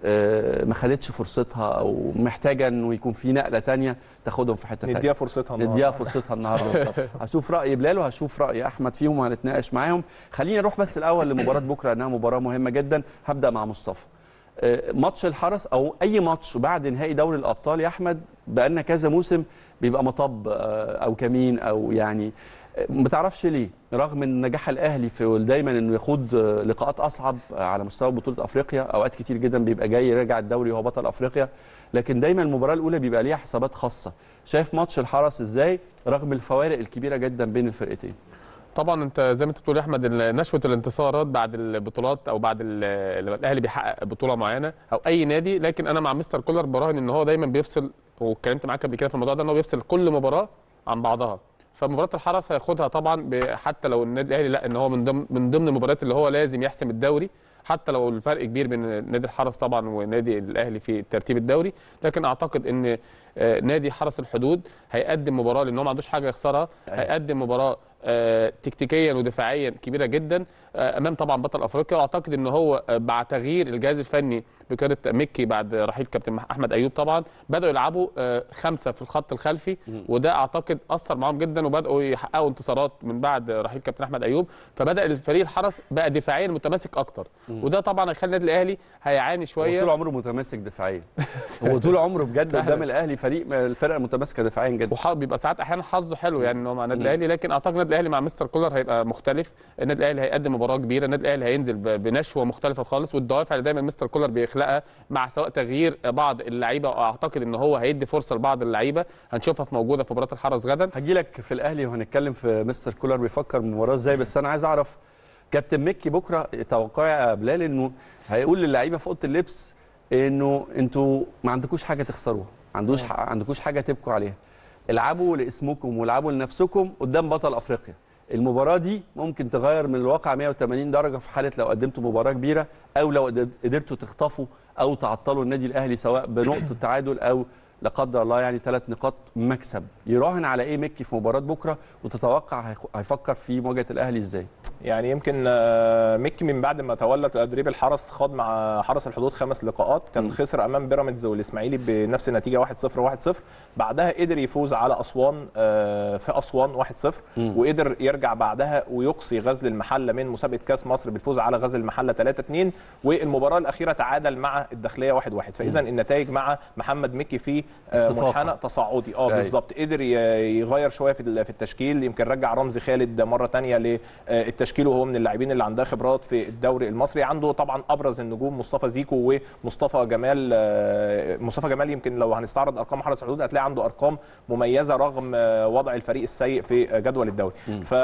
آه، ما خدتش فرصتها او محتاجه انه يكون في نقله تانية تاخدهم في حته تانية نديها فرصتها النهاردة. نديها فرصتها النهارده هشوف راي بلال وهشوف راي احمد فيهم وهنتناقش معاهم خلينا نروح بس الاول لمباراه بكره انها مباراه مهمه جدا هبدا مع مصطفى آه، ماتش الحرس او اي ماتش بعد نهائي دوري الابطال يا احمد بقالنا كذا موسم بيبقى مطب آه، او كمين او يعني آه، ما تعرفش ليه رغم من نجاح الاهلي في دايما انه يخوض آه، لقاءات اصعب آه، على مستوى بطوله افريقيا اوقات كتير جدا بيبقى جاي يراجع الدوري وهو بطل افريقيا لكن دايما المباراه الاولى بيبقى ليها حسابات خاصه شايف ماتش الحرس ازاي رغم الفوارق الكبيره جدا بين الفرقتين طبعا انت زي ما انت بتقول يا احمد ال- نشوه الانتصارات بعد البطولات او بعد ال- لما الاهلي بيحقق بطوله معينه او اي نادي لكن انا مع مستر كولر براهن ان هو دايما بيفصل واتكلمت معاك قبل كده في الموضوع ده ان هو بيفصل كل مباراه عن بعضها فمباراه الحرس هياخدها طبعا ب- حتى لو النادي الاهلي لا ان هو من ضمن من ضمن المباريات اللي هو لازم يحسم الدوري حتى لو الفرق كبير بين نادي الحرس طبعا ونادي الاهلي في ترتيب الدوري لكن اعتقد ان آه، نادي حرس الحدود هيقدم مباراه لان هو ما عندوش حاجه يخسرها أيوة. هيقدم مباراه آه، تكتيكيا ودفاعيا كبيره جدا آه، امام طبعا بطل افريقيا واعتقد ان هو آه، بعد تغيير الجهاز الفني بقياده مكي بعد رحيل كابتن مح- احمد ايوب طبعا بداوا يلعبوا آه، خمسه في الخط الخلفي وده اعتقد اثر معاهم جدا وبداوا يحققوا انتصارات من بعد رحيل كابتن احمد ايوب فبدا الفريق الحرس بقى دفاعيا متماسك اكتر وده طبعا هيخلي النادي الاهلي هيعاني هو شويه طول عمره متماسك دفاعيا هو طول عمره بجد فعلا. قدام الاهلي فريق من الفرق المتماسكه دفاعيا جدا وح- بيبقى ساعات احيانا حظه حلو يعني ان هو مع النادي الاهلي لكن اعتقد النادي الاهلي مع مستر كولر هيبقى مختلف النادي الاهلي هيقدم مباراه كبيره النادي الاهلي هينزل ب- بنشوه مختلفه خالص والدوافع اللي دايما مستر كولر بيخلقها مع سواء تغيير بعض اللعيبه اعتقد ان هو هيدي فرصه لبعض اللعيبه هنشوفها في موجوده في مباراه الحرس غدا هجي لك في الاهلي وهنتكلم في مستر كولر بيفكر المباراه ازاي بس انا عايز اعرف كابتن مكي بكره توقعي يا بلال انه هيقول للعيبه في اوضه اللبس انه انتوا ما عندكوش حاجه تخسروها ما عندوش ح- عندكوش حاجه تبكوا عليها العبوا لاسمكم والعبوا لنفسكم قدام بطل افريقيا المباراه دي ممكن تغير من الواقع 180 درجه في حاله لو قدمتوا مباراه كبيره او لو قدر- قدرتوا تخطفوا او تعطلوا النادي الاهلي سواء بنقطه تعادل او لا قدر الله يعني ثلاث نقاط مكسب يراهن على ايه مكي في مباراه بكره وتتوقع هيخ- هيفكر في مواجهه الاهلي ازاي يعني يمكن آه، ميكي من بعد ما تولى تدريب الحرس خاض مع حرس الحدود خمس لقاءات كان خسر امام بيراميدز والاسماعيلي بنفس النتيجه 1-0 1-0 بعدها قدر يفوز على اسوان آه، في اسوان 1-0 وقدر يرجع بعدها ويقصي غزل المحله من مسابقه كاس مصر بالفوز على غزل المحله 3-2 والمباراه الاخيره تعادل مع الداخليه 1-1 فاذا النتائج مع محمد مكي في آه، استفاقة. منحنى تصاعدي اه أيوة. بالظبط قدر ي- يغير شويه في ال- في التشكيل يمكن رجع رمزي خالد مره تانية للتشكيل وهو من اللاعبين اللي عندها خبرات في الدوري المصري عنده طبعا ابرز النجوم مصطفى زيكو ومصطفى جمال آه، مصطفى جمال يمكن لو هنستعرض ارقام حرس الحدود هتلاقي عنده ارقام مميزه رغم آه، وضع الفريق السيء في جدول الدوري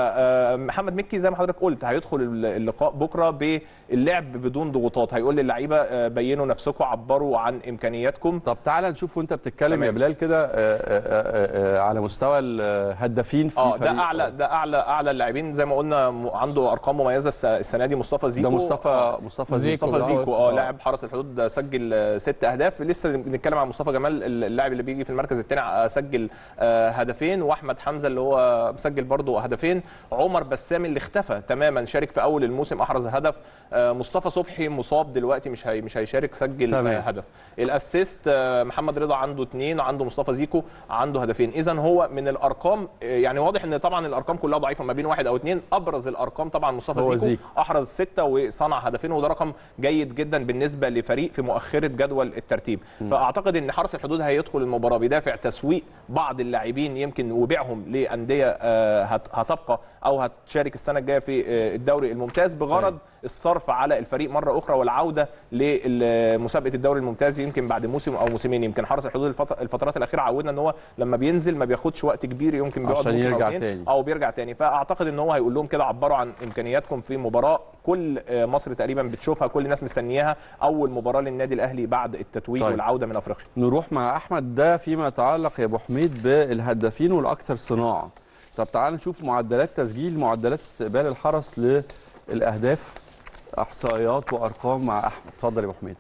فمحمد مكي زي ما حضرتك قلت هيدخل اللقاء بكره باللعب بدون ضغوطات هيقول للعيبه آه، بينوا نفسكم عبروا عن امكانياتكم طب تعالى نشوف وانت بتتكلم بتتكلم يا تمام. بلال كده آه، آه، آه، على مستوى الهدافين في اه فريق- ده اعلى ده اعلى اعلى اللاعبين زي ما قلنا م- عنده ارقام مميزه الس- السنه دي مصطفى زيكو ده مصطفى مصطفى زيكو. مصطفى آه، زيكو اه آه. لاعب حرس الحدود سجل آه، ست اهداف لسه بنتكلم عن مصطفى جمال اللاعب اللي بيجي في المركز الثاني سجل آه، هدفين واحمد حمزه اللي هو مسجل برضه هدفين عمر بسام اللي اختفى تماما شارك في اول الموسم احرز هدف آه، مصطفى صبحي مصاب دلوقتي مش هي مش هيشارك سجل تمام. آه، هدف الاسيست آه، محمد رضا عنده اثنين عنده مصطفى زيكو عنده هدفين اذا هو من الارقام آه، يعني واضح ان طبعا الارقام كلها ضعيفه ما بين واحد او اثنين ابرز الارقام طبعا مصطفى هو زيكو, زيكو. احرز سته وصنع هدفين وده رقم جيد جدا بالنسبه لفريق في مؤخره جدول الترتيب فاعتقد ان حرس الحدود هيدخل المباراه بيدافع تسويق بعض اللاعبين يمكن وبيعهم لانديه آه، هت- هتبقى او هتشارك السنه الجايه في آه، الدوري الممتاز بغرض أيوة. الصرف على الفريق مره اخرى والعوده لمسابقه الدوري الممتاز يمكن بعد موسم او موسمين يمكن حرس الحدود الفت- الفترات الاخيره عودنا ان هو لما بينزل ما بياخدش وقت كبير يمكن بيقعد عشان موسم أو يرجع اتنين تاني. او بيرجع تاني فاعتقد ان هو هيقول لهم كده عبروا عن امكانياتكم في مباراه كل آه، مصر تقريبا بتشوفها كل الناس مستنياها اول مباراه للنادي الاهلي بعد التتويج طيب. والعوده من افريقيا نروح مع احمد ده فيما يتعلق يا ابو حميد بالهدافين والاكثر صناعه طب تعال نشوف معدلات تسجيل معدلات استقبال الحرس للاهداف احصائيات وارقام مع احمد اتفضل يا ابو حميد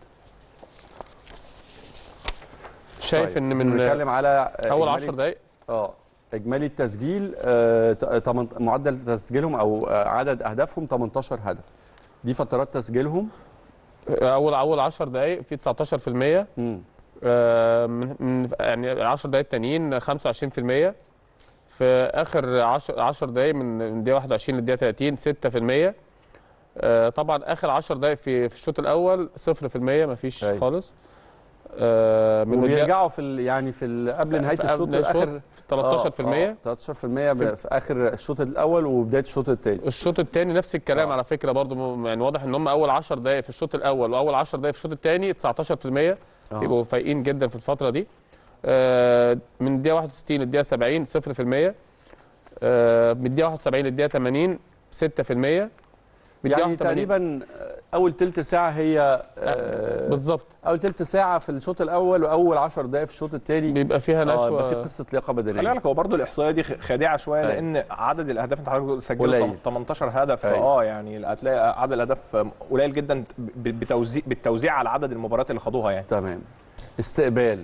شايف طيب، ان من بنتكلم على آه، اول إجمالي- 10 دقائق اه اجمالي التسجيل آه، ت- تمن- معدل تسجيلهم او آه، عدد اهدافهم 18 هدف دي فترات تسجيلهم اول اول 10 دقائق في 19% مم. آه، من من- يعني ال 10 دقائق التانيين 25% في اخر 10 10 دقائق من من دقيقه 21 للدقيقه 30 6% آه، طبعا اخر 10 دقائق في في الشوط الاول 0% مفيش أيوة. خالص آه، من الدقيقة- وبيرجعوا في ال- يعني في ال- قبل نهايه في الشوط قبل الشوط الاخر 13% 13% ب- في اخر الشوط الاول وبدايه الشوط الثاني الشوط الثاني نفس الكلام آه. على فكره برضو م- يعني واضح ان هم اول 10 دقائق في الشوط الاول واول 10 دقائق في الشوط الثاني 19% آه. بيبقوا فايقين جدا في الفتره دي آه، من الدقيقه 61 للدقيقه 70 0% آه، من الدقيقه 71 للدقيقه 80 6% من الدقيقة يعني 81 تقريبا اول تلت ساعه هي آه، بالظبط اول تلت ساعه في الشوط الاول واول 10 دقائق في الشوط الثاني بيبقى فيها اه يبقى في نشوه قصه لياقه خلي بدنيه بالك هو برضه الاحصائيه دي خ- خادعه شويه أيوة. لان عدد الاهداف انت حضرتك سجلت قليل. 18 هدف أيوة. اه يعني هتلاقي عدد الاهداف قليل جدا ب- بتوزيع بالتوزيع على عدد المباريات اللي خدوها يعني تمام استقبال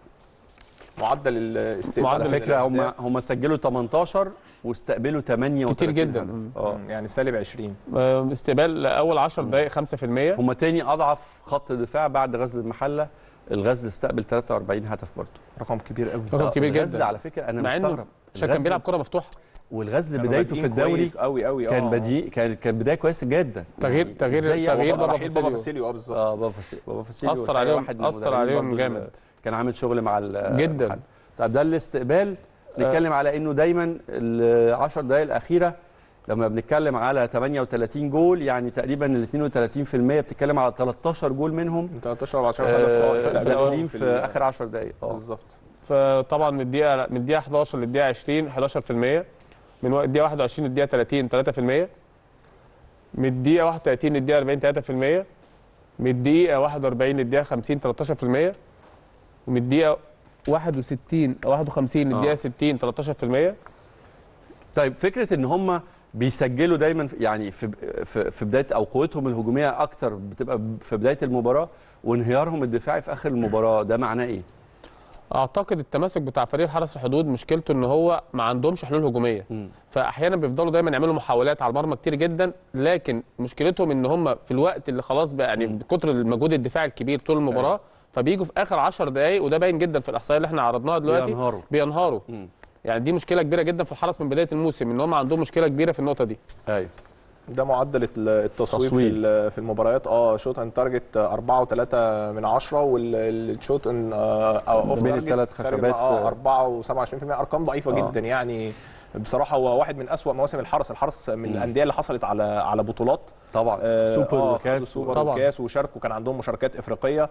معدل الاستقبال معدل على فكره هم الأهداف، هم سجلوا 18 واستقبلوا 38 كتير جدا. هدف. اه مم، يعني سالب 20 آه، استقبال اول 10 دقائق 5% هم تاني اضعف خط دفاع بعد غزل المحله الغزل استقبل 43 هدف برضه رقم كبير قوي رقم كبير الغزل جدا على فكره انا مع إنه مستغرب عشان كان الغزل- بيلعب كره مفتوحه والغزل كانوا بدايته في بادئين الدوري كويس قوي قوي كان بدي كان كان بدايه كويسه جدا تغيير- يعني تغيير- إزاي تغيير يوصل- بابا رحيل فاسيليو. بابا فاسيليو اه بالظبط اه بابا فاسيليو بابا فاسيليو اثر الحقيقة عليهم واحد من اثر المدربين عليهم برضه جامد اللي كان عامل شغل مع ال- جداً. الحد. طب ده الاستقبال نتكلم على انه دايما ال 10 دقائق الاخيره لما بنتكلم على 38 جول يعني تقريبا ال 32% بتتكلم على 13 جول منهم 13 14 آه، هدف داخلين في ال- اخر 10 دقائق اه بالظبط فطبعا من الدقيقه من الدقيقه 11 للدقيقه 20 11% من وق- الدقيقه 21 للدقيقه 30 3% من الدقيقه 31 للدقيقه 40 3% من الدقيقه 41 للدقيقه 50 13% ومن الدقيقه 61 او 51 للدقيقه آه. 60 13% طيب فكره ان هم بيسجلوا دايما في- يعني في في, في بدايه او قوتهم الهجوميه اكتر بتبقى في بدايه المباراه وانهيارهم الدفاعي في اخر المباراه ده معناه ايه؟ اعتقد التماسك بتاع فريق حرس الحدود مشكلته ان هو ما عندهمش حلول هجوميه مم. فاحيانا بيفضلوا دايما يعملوا محاولات على المرمى كتير جدا لكن مشكلتهم ان هم في الوقت اللي خلاص بقى يعني بكتر المجهود الدفاعي الكبير طول المباراه فبيجوا في اخر 10 دقائق وده باين جدا في الاحصائيه اللي احنا عرضناها دلوقتي بينهاروا. بينهاروا مم. يعني دي مشكله كبيره جدا في الحرس من بدايه الموسم ان هم عندهم مشكله كبيره في النقطه دي ايوه ده معدل الت- التصويب في تصويب. ال- في المباريات اه شوت ان تارجت 4 و3 من 10 والشوت ان اوف بين الثلاث خشبات، اه 4 و27% ارقام ضعيفه آه. جدا يعني بصراحه هو واحد من اسوا مواسم الحرس الحرس من الانديه اللي حصلت على على بطولات طبعا آه، سوبر آه، وكاس خدوا سوبر طبعاً. وكاس وشاركوا كان عندهم مشاركات افريقيه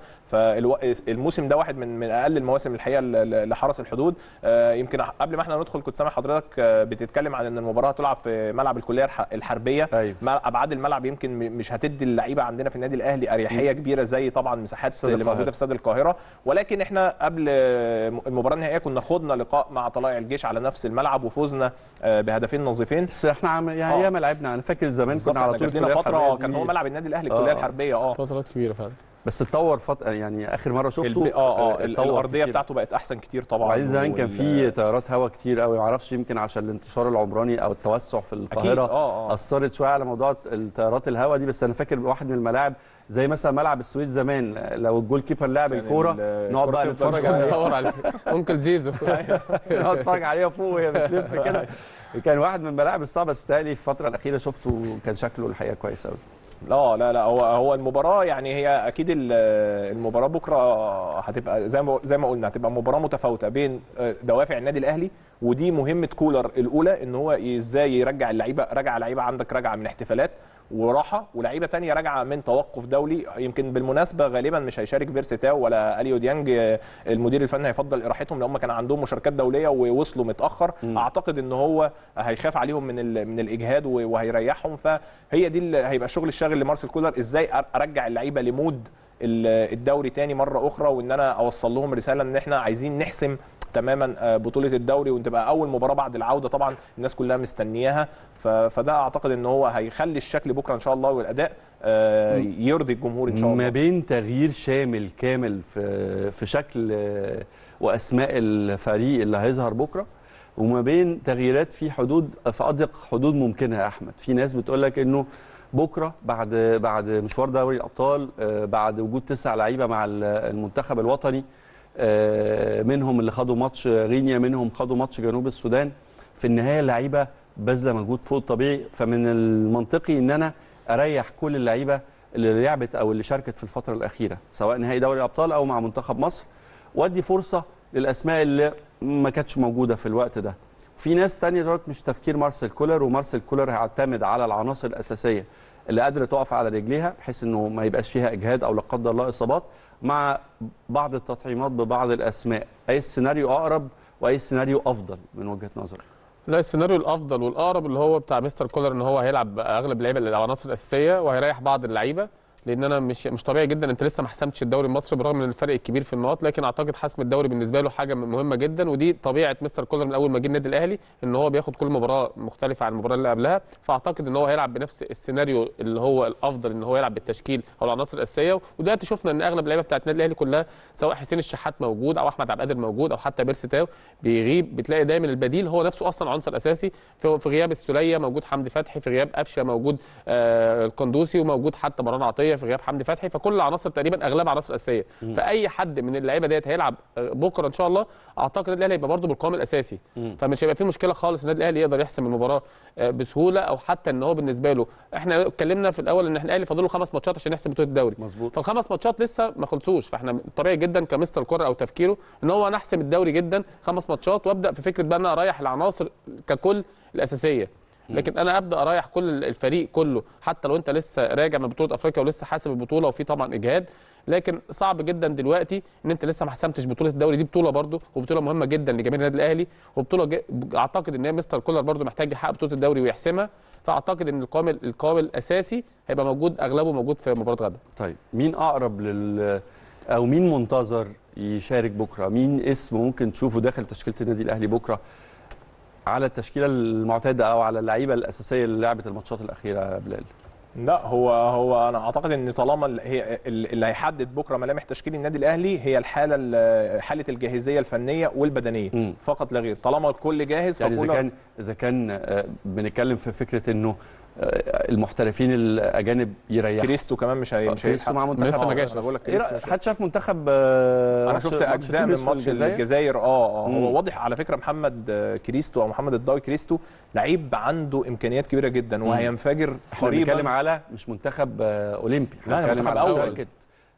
فالموسم ده واحد من من اقل المواسم الحقيقه ل- ل- لحرس الحدود آه، يمكن قبل ما احنا ندخل كنت سامع حضرتك آه، بتتكلم عن ان المباراه هتلعب في ملعب الكليه الح- الحربيه أيوة. مع- ابعاد الملعب يمكن م- مش هتدي اللعيبه عندنا في النادي الاهلي اريحيه كبيره زي طبعا مساحات استاد اللي القاهرة. موجوده في استاد القاهره ولكن احنا قبل آه، المباراه النهائيه كنا خضنا لقاء مع طلائع الجيش على نفس الملعب وفوزنا آه، بهدفين نظيفين بس احنا عم يعني آه. ياما لعبنا انا فاكر زمان بالظبط كنا على احنا طول جات لنا الكلية فتره الحربية كان دي. هو ملعب النادي الاهلي آه. الكليه الحربيه اه فترات كبيره فعلا بس اتطور فط... يعني اخر مره شفته الب... اه اه ال- اتطور الارضيه كتير. بتاعته بقت احسن كتير طبعا وبعدين زمان كان وال- في تيارات هواء كتير قوي معرفش يمكن عشان الانتشار العمراني او التوسع في القاهره آه، آه. اثرت شويه على موضوع التيارات الهواء دي بس انا فاكر واحد من الملاعب زي مثلا ملعب السويس زمان لو الجول كيبر لعب كان الكوره ال- نقعد بقى الكرة تفضل نتفرج عليها دور عليه انكل زيزو نقعد نتفرج عليها فوق وهي بتلف كده كان واحد من الملاعب الصعبه بس بتهيألي في الفتره الاخيره شفته كان شكله الحقيقه كويس قوي لا لا لا هو هو المباراه يعني هي اكيد ال- المباراه بكره هتبقى زي ما زي ما قلنا هتبقى مباراه متفاوته بين دوافع النادي الاهلي ودي مهمه كولر الاولى ان هو ازاي يرجع اللعيبه رجع لعيبه عندك راجعه من احتفالات وراحه ولعيبه تانية راجعه من توقف دولي يمكن بالمناسبه غالبا مش هيشارك بيرسي تاو ولا اليو ديانج المدير الفني هيفضل اراحتهم لان هم كان عندهم مشاركات دوليه ووصلوا متاخر مم. اعتقد ان هو هيخاف عليهم من ال- من الاجهاد و- وهيريحهم فهي دي اللي هيبقى الشغل الشاغل لمارسيل كولر ازاي أر- ارجع اللعيبه لمود ال- الدوري تاني مره اخرى وان انا اوصل لهم رساله ان احنا عايزين نحسم تماما آه، بطوله الدوري وتبقى اول مباراه بعد العوده طبعا الناس كلها مستنياها ف- فده اعتقد ان هو هيخلي الشكل بكره ان شاء الله والاداء آه، يرضي الجمهور ان شاء ما الله بين تغيير شامل كامل في في شكل آه، واسماء الفريق اللي هيظهر بكره وما بين تغييرات في حدود في اضيق حدود ممكنه يا احمد في ناس بتقول لك انه بكره بعد بعد مشوار دوري الابطال آه، بعد وجود تسع لعيبه مع ال- المنتخب الوطني آه، منهم اللي خدوا ماتش غينيا منهم خدوا ماتش جنوب السودان في النهايه اللعيبه باذله مجهود فوق الطبيعي فمن المنطقي ان انا اريح كل اللعيبه اللي لعبت او اللي شاركت في الفتره الاخيره سواء نهائي دوري الابطال او مع منتخب مصر وادي فرصه للاسماء اللي ما كانتش موجوده في الوقت ده في ناس تانية تقول لك مش تفكير مارسيل كولر ومارسيل كولر هيعتمد على العناصر الاساسيه اللي قادره تقف على رجليها بحيث انه ما يبقاش فيها اجهاد او لا قدر الله اصابات مع بعض التطعيمات ببعض الاسماء اي السيناريو اقرب واي السيناريو افضل من وجهه نظرك لا السيناريو الافضل والاقرب اللي هو بتاع مستر كولر ان هو هيلعب اغلب اللعيبه العناصر الاساسيه وهيريح بعض اللعيبه لان انا مش مش طبيعي جدا انت لسه ما حسمتش الدوري المصري بالرغم من الفرق الكبير في النقاط لكن اعتقد حسم الدوري بالنسبه له حاجه مهمه جدا ودي طبيعه مستر كولر من اول ما جه النادي الاهلي ان هو بياخد كل مباراه مختلفه عن المباراه اللي قبلها فاعتقد ان هو هيلعب بنفس السيناريو اللي هو الافضل ان هو يلعب بالتشكيل او العناصر الاساسيه ودلوقتي شفنا ان اغلب اللعيبه بتاعت النادي الاهلي كلها سواء حسين الشحات موجود او احمد عبد القادر موجود او حتى بيرسي تاو بيغيب بتلاقي دايما البديل هو نفسه اصلا عنصر اساسي في في غياب السوليه موجود حمدي فتحي في غياب قفشه موجود آه القندوسي وموجود حتى مروان عطيه في غياب حمدي فتحي فكل العناصر تقريبا اغلبها عناصر اساسيه فاي حد من اللعيبه ديت هيلعب آه، بكره ان شاء الله اعتقد النادي الاهلي هيبقى برده بالقوام الاساسي فمش هيبقى فيه مشكله خالص النادي الاهلي يقدر يحسم المباراه آه، بسهوله او حتى ان هو بالنسبه له احنا اتكلمنا في الاول ان احنا الاهلي فاضل له خمس ماتشات عشان يحسم بطوله الدوري مظبوط فالخمس ماتشات لسه ما خلصوش فاحنا طبيعي جدا كمستر كوره او تفكيره ان هو انا احسم الدوري جدا خمس ماتشات وابدا في فكره بقى ان انا اريح العناصر ككل الاساسيه لكن انا ابدا اريح كل الفريق كله حتى لو انت لسه راجع من بطوله افريقيا ولسه حاسم البطوله وفي طبعا اجهاد لكن صعب جدا دلوقتي ان انت لسه ما حسمتش بطوله الدوري دي بطوله برده وبطوله مهمه جدا لجماهير النادي الاهلي وبطوله ج... اعتقد ان هي مستر كولر برده محتاج يحقق بطوله الدوري ويحسمها فاعتقد ان القوام القوام الاساسي هيبقى موجود اغلبه موجود في مباراه غدا طيب مين اقرب لل او مين منتظر يشارك بكره مين اسم ممكن تشوفه داخل تشكيله النادي الاهلي بكره على التشكيله المعتاده او على اللعيبه الاساسيه اللي لعبت الماتشات الاخيره يا بلال لا هو هو انا اعتقد ان طالما ال- هي ال- اللي هيحدد بكره ملامح تشكيل النادي الاهلي هي الحاله ال- حاله الجاهزيه الفنيه والبدنيه مم. فقط لا غير طالما الكل جاهز يعني اذا فكولر- كان اذا كان آه، بنتكلم في فكره انه آه، المحترفين الاجانب يريحوا كريستو كمان مش هي مش كريستو هيلحق. مع منتخب لسه ما آه، جاش أنا بقول لك إيه كريستو رأيك؟ مش حد شاف منتخب آه، انا ماتش- شفت ماتش اجزاء من تونس ماتش والجزائر؟ الجزائر اه اه مم. هو واضح على فكره محمد آه، كريستو او محمد الضاوي كريستو لعيب عنده امكانيات كبيره جدا وهينفجر احنا بنتكلم قريبا على مش منتخب آه، اولمبي لا، احنا بنتكلم منتخب على أول. مشاركه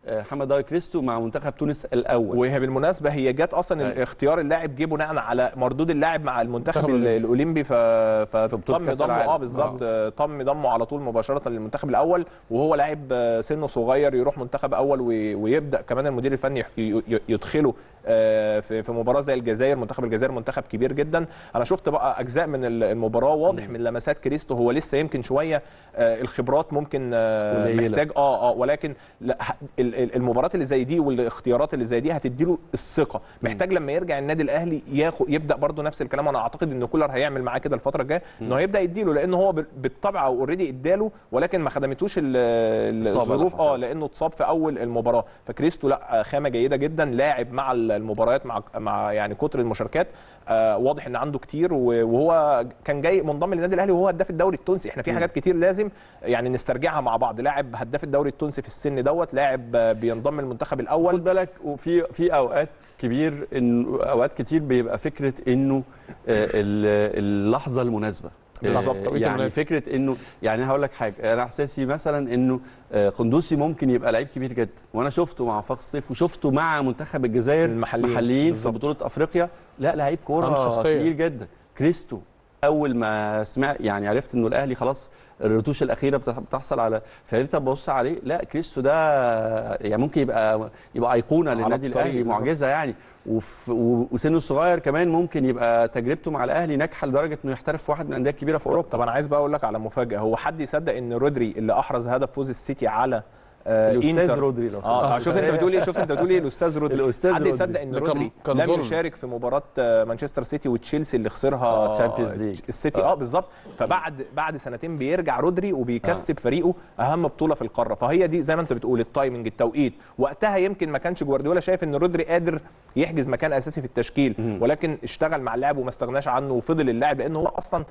آه، محمد ضاي كريستو مع منتخب تونس الاول وهي بالمناسبه هي جت اصلا أيوة. اختيار اللاعب جه بناء على مردود اللاعب مع المنتخب المنتخب ال- الاولمبي ف... بطولة فتم كأس ضمه العالم. اه بالظبط آه، تم ضمه على طول مباشره للمنتخب الاول وهو لاعب آه، سنه صغير يروح منتخب اول وي- ويبدا كمان المدير الفني يح- ي- ي- يدخله آه، في في مباراه زي الجزائر منتخب الجزائر منتخب كبير جدا انا شفت بقى اجزاء من ال- المباراه واضح من لمسات كريستو هو لسه يمكن شويه آه، الخبرات ممكن آه، قليلة. محتاج اه اه ولكن لا ه- ال- ال- المباريات اللي زي دي والاختيارات اللي زي دي هتديله الثقه محتاج لما يرجع النادي الاهلي ياخد يبدا برضه نفس الكلام وانا اعتقد ان كولر هيعمل معاه كده الفتره الجايه انه هيبدا يديله لان هو بال- بالطبع اوريدي اداله ولكن ما خدمتوش ال- ال- الإصابة اللي الظروف اه حصلت. لانه اتصاب في اول المباراه فكريستو لا خامه جيده جدا لاعب مع المباريات مع مع يعني كتر المشاركات آه واضح ان عنده كتير و- وهو كان جاي منضم للنادي الاهلي وهو هداف الدوري التونسي احنا في حاجات كتير لازم يعني نسترجعها مع بعض لاعب هداف الدوري التونسي في السن دوت لاعب آه، بينضم المنتخب خد الاول بالك وفي في اوقات كبير ان اوقات كتير بيبقى فكره انه آه، ال- اللحظه المناسبه بالظبط، آه، التوقيت يعني المناسب. فكره انه يعني انا هقول لك حاجه انا احساسي مثلا انه آه، قندوسي ممكن يبقى لعيب كبير جدا وانا شفته مع وفاق الصيف وشفته مع منتخب الجزائر المحليين. محليين في بالظبط. بطوله افريقيا لا لعيب عنده كوره شخصية. كبير جدا كريستو اول ما سمع يعني عرفت انه الاهلي خلاص الرتوش الاخيره بتح- بتحصل على فابتديت ابص عليه لا كريستو ده يعني ممكن يبقى يبقى ايقونه على للنادي الطريق الاهلي بالظبط. معجزه يعني وف- و- وسنه الصغير كمان ممكن يبقى تجربته مع الاهلي ناجحه لدرجه انه يحترف في واحد من الانديه الكبيره في اوروبا طب انا عايز بقى اقول لك على مفاجاه هو حد يصدق ان رودري اللي احرز هدف فوز السيتي على آه الاستاذ انتر رودري لو اه سمحت. شوف انت بتقول ايه شوف انت بتقول ايه الاستاذ رودري الأستاذ حد رودري. يصدق ان ده كان- رودري كان لم ظلم. يشارك في مباراه آه، مانشستر سيتي وتشيلسي اللي خسرها آه، Champions League. السيتي اه بالظبط فبعد بعد سنتين بيرجع رودري وبيكسب فريقه اهم بطوله في القاره فهي دي زي ما انت بتقول التايمنج التوقيت وقتها يمكن ما كانش جوارديولا شايف ان رودري قادر يحجز مكان اساسي في التشكيل ولكن اشتغل مع اللاعب وما استغناش عنه وفضل اللاعب لان هو اصلا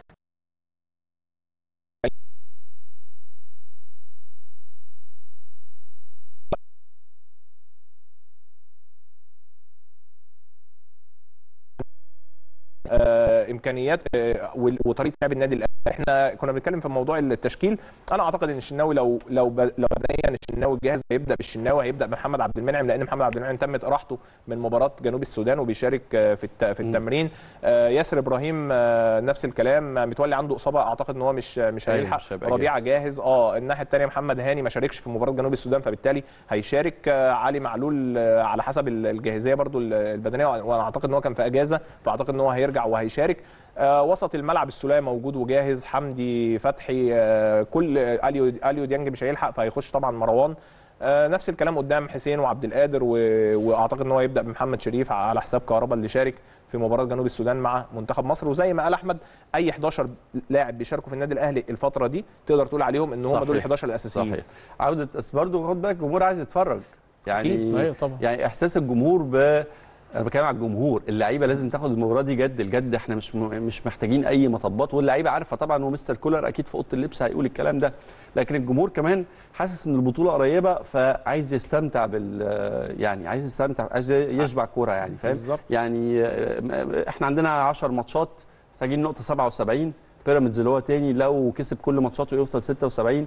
آه، امكانيات آه، وال- وطريقه لعب النادي الاهلي احنا كنا بنتكلم في موضوع التشكيل انا اعتقد ان الشناوي لو لو ب- لو بدنيا الشناوي جاهز هيبدا بالشناوي هيبدا بمحمد عبد المنعم لان محمد عبد المنعم تمت اراحته من مباراه جنوب السودان وبيشارك آه، في الت- في التمرين آه، ياسر ابراهيم آه، نفس الكلام آه، متولي عنده اصابه اعتقد ان هو مش مش أيوة، هيلحق مش هيبقى ربيعه جاهز اه الناحيه الثانيه محمد هاني ما شاركش في مباراه جنوب السودان فبالتالي هيشارك آه، علي معلول آه، على حسب ال- الجاهزيه برضو ال- البدنيه وانا اعتقد ان هو كان في اجازه فاعتقد ان هو هيرجع وهيشارك آه، وسط الملعب السوليه موجود وجاهز حمدي فتحي آه، كل آه، اليو اليو ديانج مش هيلحق فهيخش طبعا مروان آه، نفس الكلام قدام حسين وعبد القادر و... واعتقد ان هو يبدا بمحمد شريف على حساب كهربا اللي شارك في مباراه جنوب السودان مع منتخب مصر وزي ما قال احمد اي 11 لاعب بيشاركوا في النادي الاهلي الفتره دي تقدر تقول عليهم ان هم دول ال 11 الاساسيين صحيح عوده بس برضه خد بالك الجمهور عايز يتفرج يعني أكيد. أيوة طبعا. يعني احساس الجمهور ب انا بتكلم على الجمهور اللعيبه لازم تاخد المباراه دي جد الجد احنا مش م... مش محتاجين اي مطبات واللعيبه عارفه طبعا ومستر كولر اكيد في اوضه اللبس هيقول الكلام ده لكن الجمهور كمان حاسس ان البطوله قريبه فعايز يستمتع بال يعني عايز يستمتع عايز يشبع كوره يعني فاهم بالظبط. يعني آه، احنا عندنا 10 ماتشات محتاجين نقطه 77 بيراميدز اللي هو تاني لو كسب كل ماتشاته يوصل 76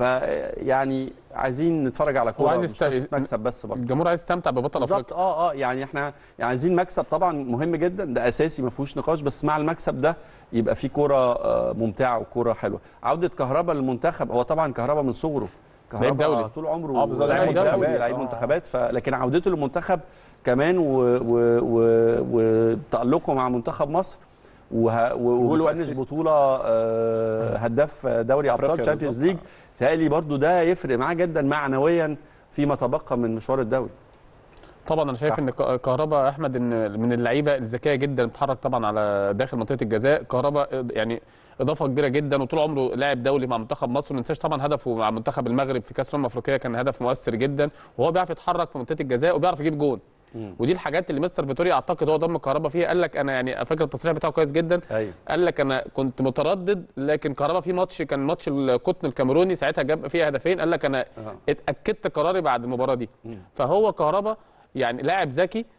فيعني عايزين نتفرج على كوره عايز مش يست- بس مكسب بس برضه الجمهور عايز يستمتع ببطل بالظبط افريقيا اه اه يعني احنا يعني عايزين مكسب طبعا مهم جدا ده اساسي ما فيهوش نقاش بس مع المكسب ده يبقى في كوره آه، ممتعه وكوره حلوه عوده كهربا للمنتخب هو طبعا كهربا من صغره لعيب كهربا دولي. طول عمره آه، بالظبط، لعيب دولي، منتخبات. لعيب آه. منتخبات ف... لكن عودته للمنتخب كمان و... و... و... وتألقه مع منتخب مصر وه... و... جول وفنش وأسيست. بطوله آه، هداف دوري ابطال أفريقيا تشامبيونز بالظبط. ليج تهيألي برضو ده يفرق معاه جدا معنويا فيما تبقى من مشوار الدوري طبعا انا شايف ان ك- كهربا احمد ان من اللعيبه الذكيه جدا بتتحرك طبعا على داخل منطقه الجزاء كهربا يعني اضافه كبيره جدا وطول عمره لاعب دولي مع منتخب مصر ما ننساش طبعا هدفه مع منتخب المغرب في كاس الامم الافريقيه كان هدف مؤثر جدا وهو بيعرف يتحرك في منطقه الجزاء وبيعرف يجيب جون ودي الحاجات اللي مستر فيتوريا اعتقد هو ضم كهربا فيها قال لك انا يعني فاكر التصريح بتاعه كويس جدا ايوه قال لك انا كنت متردد لكن كهربا في ماتش كان ماتش القطن الكاميروني ساعتها جاب فيه هدفين قال لك انا اتاكدت قراري بعد المباراه دي فهو كهربا يعني لاعب ذكي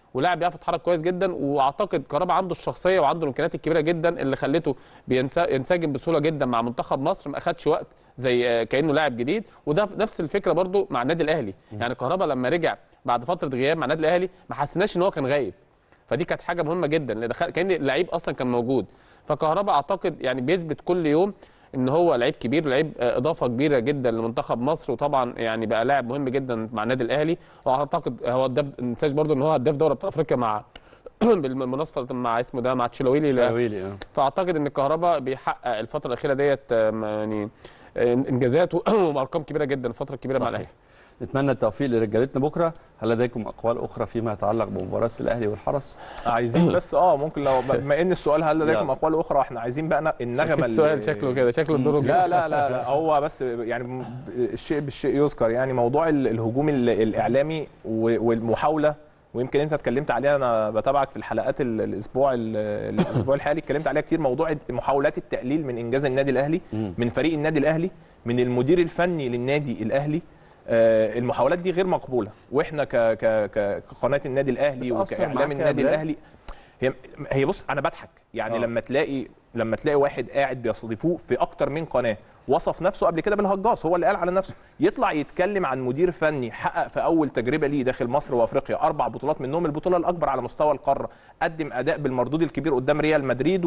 ولاعب بيعرف يتحرك كويس جدا واعتقد كهربا عنده الشخصيه وعنده الامكانيات الكبيره جدا اللي خلته بينسا- ينسجم بسهوله جدا مع منتخب مصر ما اخدش وقت زي آه، كانه لاعب جديد وده نفس الفكره برضو مع النادي الاهلي يعني كهربا لما رجع بعد فتره غياب مع النادي الاهلي ما حسيناش ان هو كان غايب فدي كانت حاجه مهمه جدا لان دخل كان اللعيب اصلا كان موجود فكهربا اعتقد يعني بيثبت كل يوم ان هو لعيب كبير لعيب آه، اضافه كبيره جدا لمنتخب مصر وطبعا يعني بقى لاعب مهم جدا مع النادي الاهلي واعتقد هو هداف ما ننساش برضو ان هو هداف دوري ابطال افريقيا مع بالمناسبه مع اسمه ده مع تشيلويلي شاويلي اه فاعتقد ان الكهرباء بيحقق الفتره الاخيره ديت آم، يعني آه، انجازات وارقام كبيره جدا الفتره الكبيره مع صحيح. الاهلي نتمنى التوفيق لرجالتنا بكره هل لديكم اقوال اخرى فيما يتعلق بمباراه الاهلي والحرس عايزين بس اه ممكن لو بما ان السؤال هل لديكم يلا. اقوال اخرى احنا عايزين بقى النغمه السؤال اللي- شكله كده شكله الدور لا لا لا, لا هو بس يعني م- الشيء بالشيء يذكر يعني موضوع ال- الهجوم ال- الاعلامي و- والمحاوله ويمكن انت اتكلمت عليها انا بتابعك في الحلقات ال- الاسبوع ال- الاسبوع الحالي اتكلمت عليها كتير موضوع محاولات التقليل من انجاز النادي الاهلي مم. من فريق النادي الاهلي من المدير الفني للنادي الاهلي آه، المحاولات دي غير مقبوله واحنا ك ك ك- كقناه النادي الاهلي بتأثر وكاعلام معاك يا النادي بلال؟ الاهلي هي هي بص انا بضحك يعني آه. أوه. لما تلاقي لما تلاقي واحد قاعد بيستضيفوه في اكتر من قناه وصف نفسه قبل كده بالهجاص هو اللي قال على نفسه يطلع يتكلم عن مدير فني حقق في اول تجربه ليه داخل مصر وافريقيا اربع بطولات منهم البطوله الاكبر على مستوى القاره قدم اداء بالمردود الكبير قدام ريال مدريد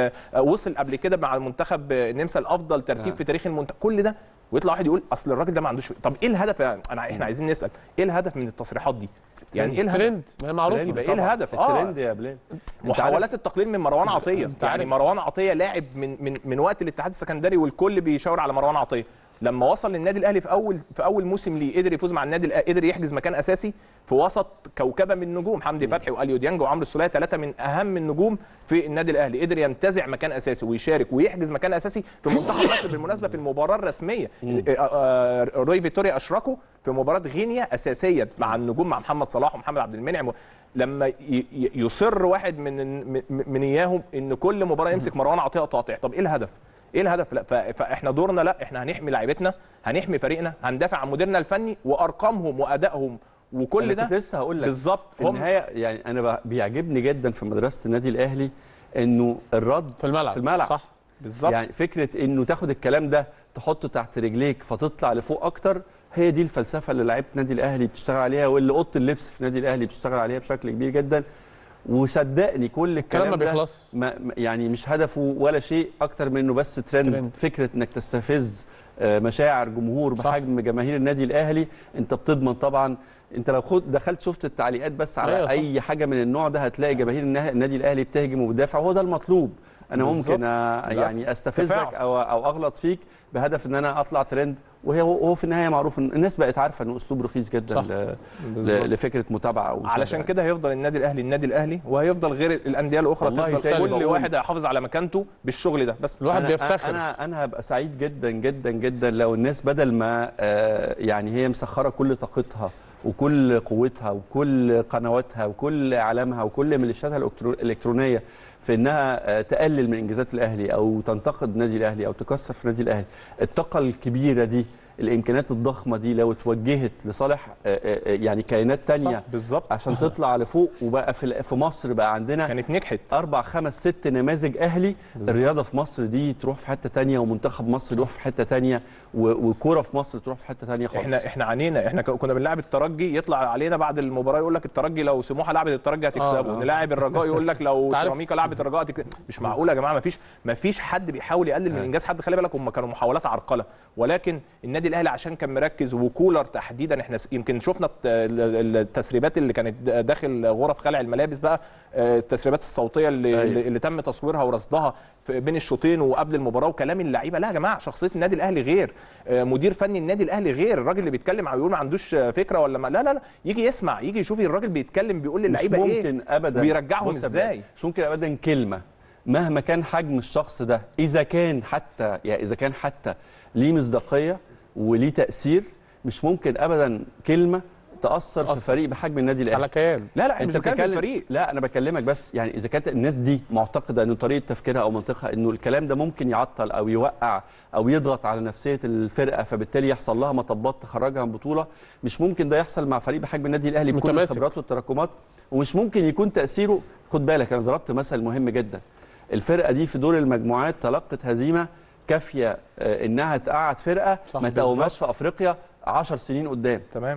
ووصل قبل كده مع المنتخب النمسا لافضل ترتيب آه. في تاريخ المنتخب كل ده ويطلع واحد يقول اصل الراجل ده ما عندوش طب ايه الهدف انا احنا عايزين نسال ايه الهدف من التصريحات دي يعني ايه الهدف ترند ما هي معروفه ترند يبقى ايه طبعاً. الهدف؟ آه. الترند يا بلال أنت عارف- محاولات التقليل من مروان عطيه أنت يعني عارف- مروان عطيه لاعب من من من وقت الاتحاد السكندري والكل بيشاور على مروان عطيه لما وصل للنادي الاهلي في اول في اول موسم ليه قدر يفوز مع النادي الأهلي قدر يحجز مكان اساسي في وسط كوكبه من النجوم حمدي فتحي واليو ديانج وعمرو السوليه ثلاثه من اهم النجوم في النادي الاهلي قدر ينتزع مكان اساسي ويشارك ويحجز مكان اساسي في منتخب مصر بالمناسبه في المباراه الرسميه آه، آه، روي فيتوريا اشركه في مباراه غينيا اساسيا مع النجوم مع محمد صلاح ومحمد عبد المنعم لما ي- ي- يصر واحد من من- من اياهم ان كل مباراه يمسك مروان عطيه قاطع طب ايه الهدف ايه الهدف لا ف- فاحنا دورنا لا احنا هنحمي لعيبتنا هنحمي فريقنا هندافع عن مديرنا الفني وارقامهم وادائهم وكل أنا ده كنت لسه هقول لك بالظبط في هم النهايه يعني انا ب- بيعجبني جدا في مدرسه النادي الاهلي انه الرد في الملعب في الملعب صح بالظبط يعني فكره انه تاخد الكلام ده تحطه تحت رجليك فتطلع لفوق اكتر هي دي الفلسفه اللي لعيبه النادي الاهلي بتشتغل عليها واللي اوضه اللبس في النادي الاهلي بتشتغل عليها بشكل كبير جدا وصدقني كل الكلام الكلام ما ده بيخلص ما ما- يعني مش هدفه ولا شيء اكتر من انه بس ترند, ترند. فكره انك تستفز آه، مشاعر جمهور صح. بحجم جماهير النادي الاهلي انت بتضمن طبعا انت لو خد دخلت شفت التعليقات بس على أيوة صح. اي حاجه من النوع ده هتلاقي جماهير النا- النادي الاهلي بتهجم وبتدافع وهو ده المطلوب انا بالظبط. ممكن آه، بس. يعني استفزك تفاعل. او او اغلط فيك بهدف ان انا اطلع ترند وهي هو في النهايه معروف ان الناس بقت عارفه انه اسلوب رخيص جدا صح. ل- بالظبط. ل- لفكره متابعه او مشاهدة علشان يعني. كده هيفضل النادي الاهلي النادي الاهلي وهيفضل غير الانديه الاخرى والله تفضل تاني كل بقول- واحد هيحافظ على مكانته بالشغل ده بس الواحد أنا بيفتخر انا انا هبقى سعيد جدا جدا جدا لو الناس بدل ما آه، يعني هي مسخره كل طاقتها وكل قوتها وكل قنواتها وكل اعلامها وكل ميليشياتها الإلكترو- الالكترونيه في انها آه، تقلل من انجازات الاهلي او تنتقد النادي الاهلي او تكسر في النادي الاهلي الطاقه الكبيره دي الامكانيات الضخمه دي لو اتوجهت لصالح آه، آه، آه، يعني كيانات تانية بالظبط عشان تطلع لفوق وبقى في في مصر بقى عندنا كانت نجحت اربع خمس ست نماذج اهلي الرياضه في مصر دي تروح في حته تانية ومنتخب مصر يروح في حته تانية و- والكوره في مصر تروح في حته تانية خالص احنا احنا عانينا احنا ك- كنا بنلعب الترجي يطلع علينا بعد المباراه يقول لك الترجي لو سموحه لعبت الترجي هتكسبه آه. نلاعب الرجاء يقول لك لو أنت عارف- سيراميكا لعبت الرجاء هتكسب مش معقول يا جماعه ما فيش ما فيش حد بيحاول يقلل من انجاز حد خلي بالك هم كانوا محاولات عرقله ولكن النادي الاهلي عشان كان مركز وكولر تحديدا احنا س- يمكن شفنا الت- ال- التسريبات اللي كانت د- داخل غرف خلع الملابس بقى آه، التسريبات الصوتيه اللي, أيوة. اللي اللي تم تصويرها ورصدها في- بين الشوطين وقبل المباراه وكلام اللعيبه لا يا جماعه شخصيه النادي الاهلي غير آه، مدير فني النادي الاهلي غير الراجل اللي بيتكلم يقول ما عندوش آه، فكره ولا ما لا لا لا يجي يسمع يجي يشوف الراجل بيتكلم بيقول مش للعيبه ايه ممكن ابدا وبيرجعهم بص يا ازاي بلال، مش ممكن ابدا كلمه مهما كان حجم الشخص ده اذا كان حتى يعني اذا كان حتى ليه مصداقيه وليه تاثير مش ممكن ابدا كلمه تاثر في تأثر. فريق بحجم النادي الاهلي على كيان لا لا مش بتكلم بتتكلم- الفريق لا انا بكلمك بس يعني اذا كانت الناس دي معتقده ان طريقه تفكيرها او منطقها انه الكلام ده ممكن يعطل او يوقع او يضغط على نفسيه الفرقه فبالتالي يحصل لها مطبات تخرجها من بطوله مش ممكن ده يحصل مع فريق بحجم النادي الاهلي بكل متماسك. الخبرات والتراكمات ومش ممكن يكون تاثيره خد بالك انا ضربت مثل مهم جدا الفرقه دي في دور المجموعات تلقت هزيمه كافيه آه، انها تقعد فرقه صح، ما بالظبط. تقومهاش في افريقيا 10 سنين قدام تمام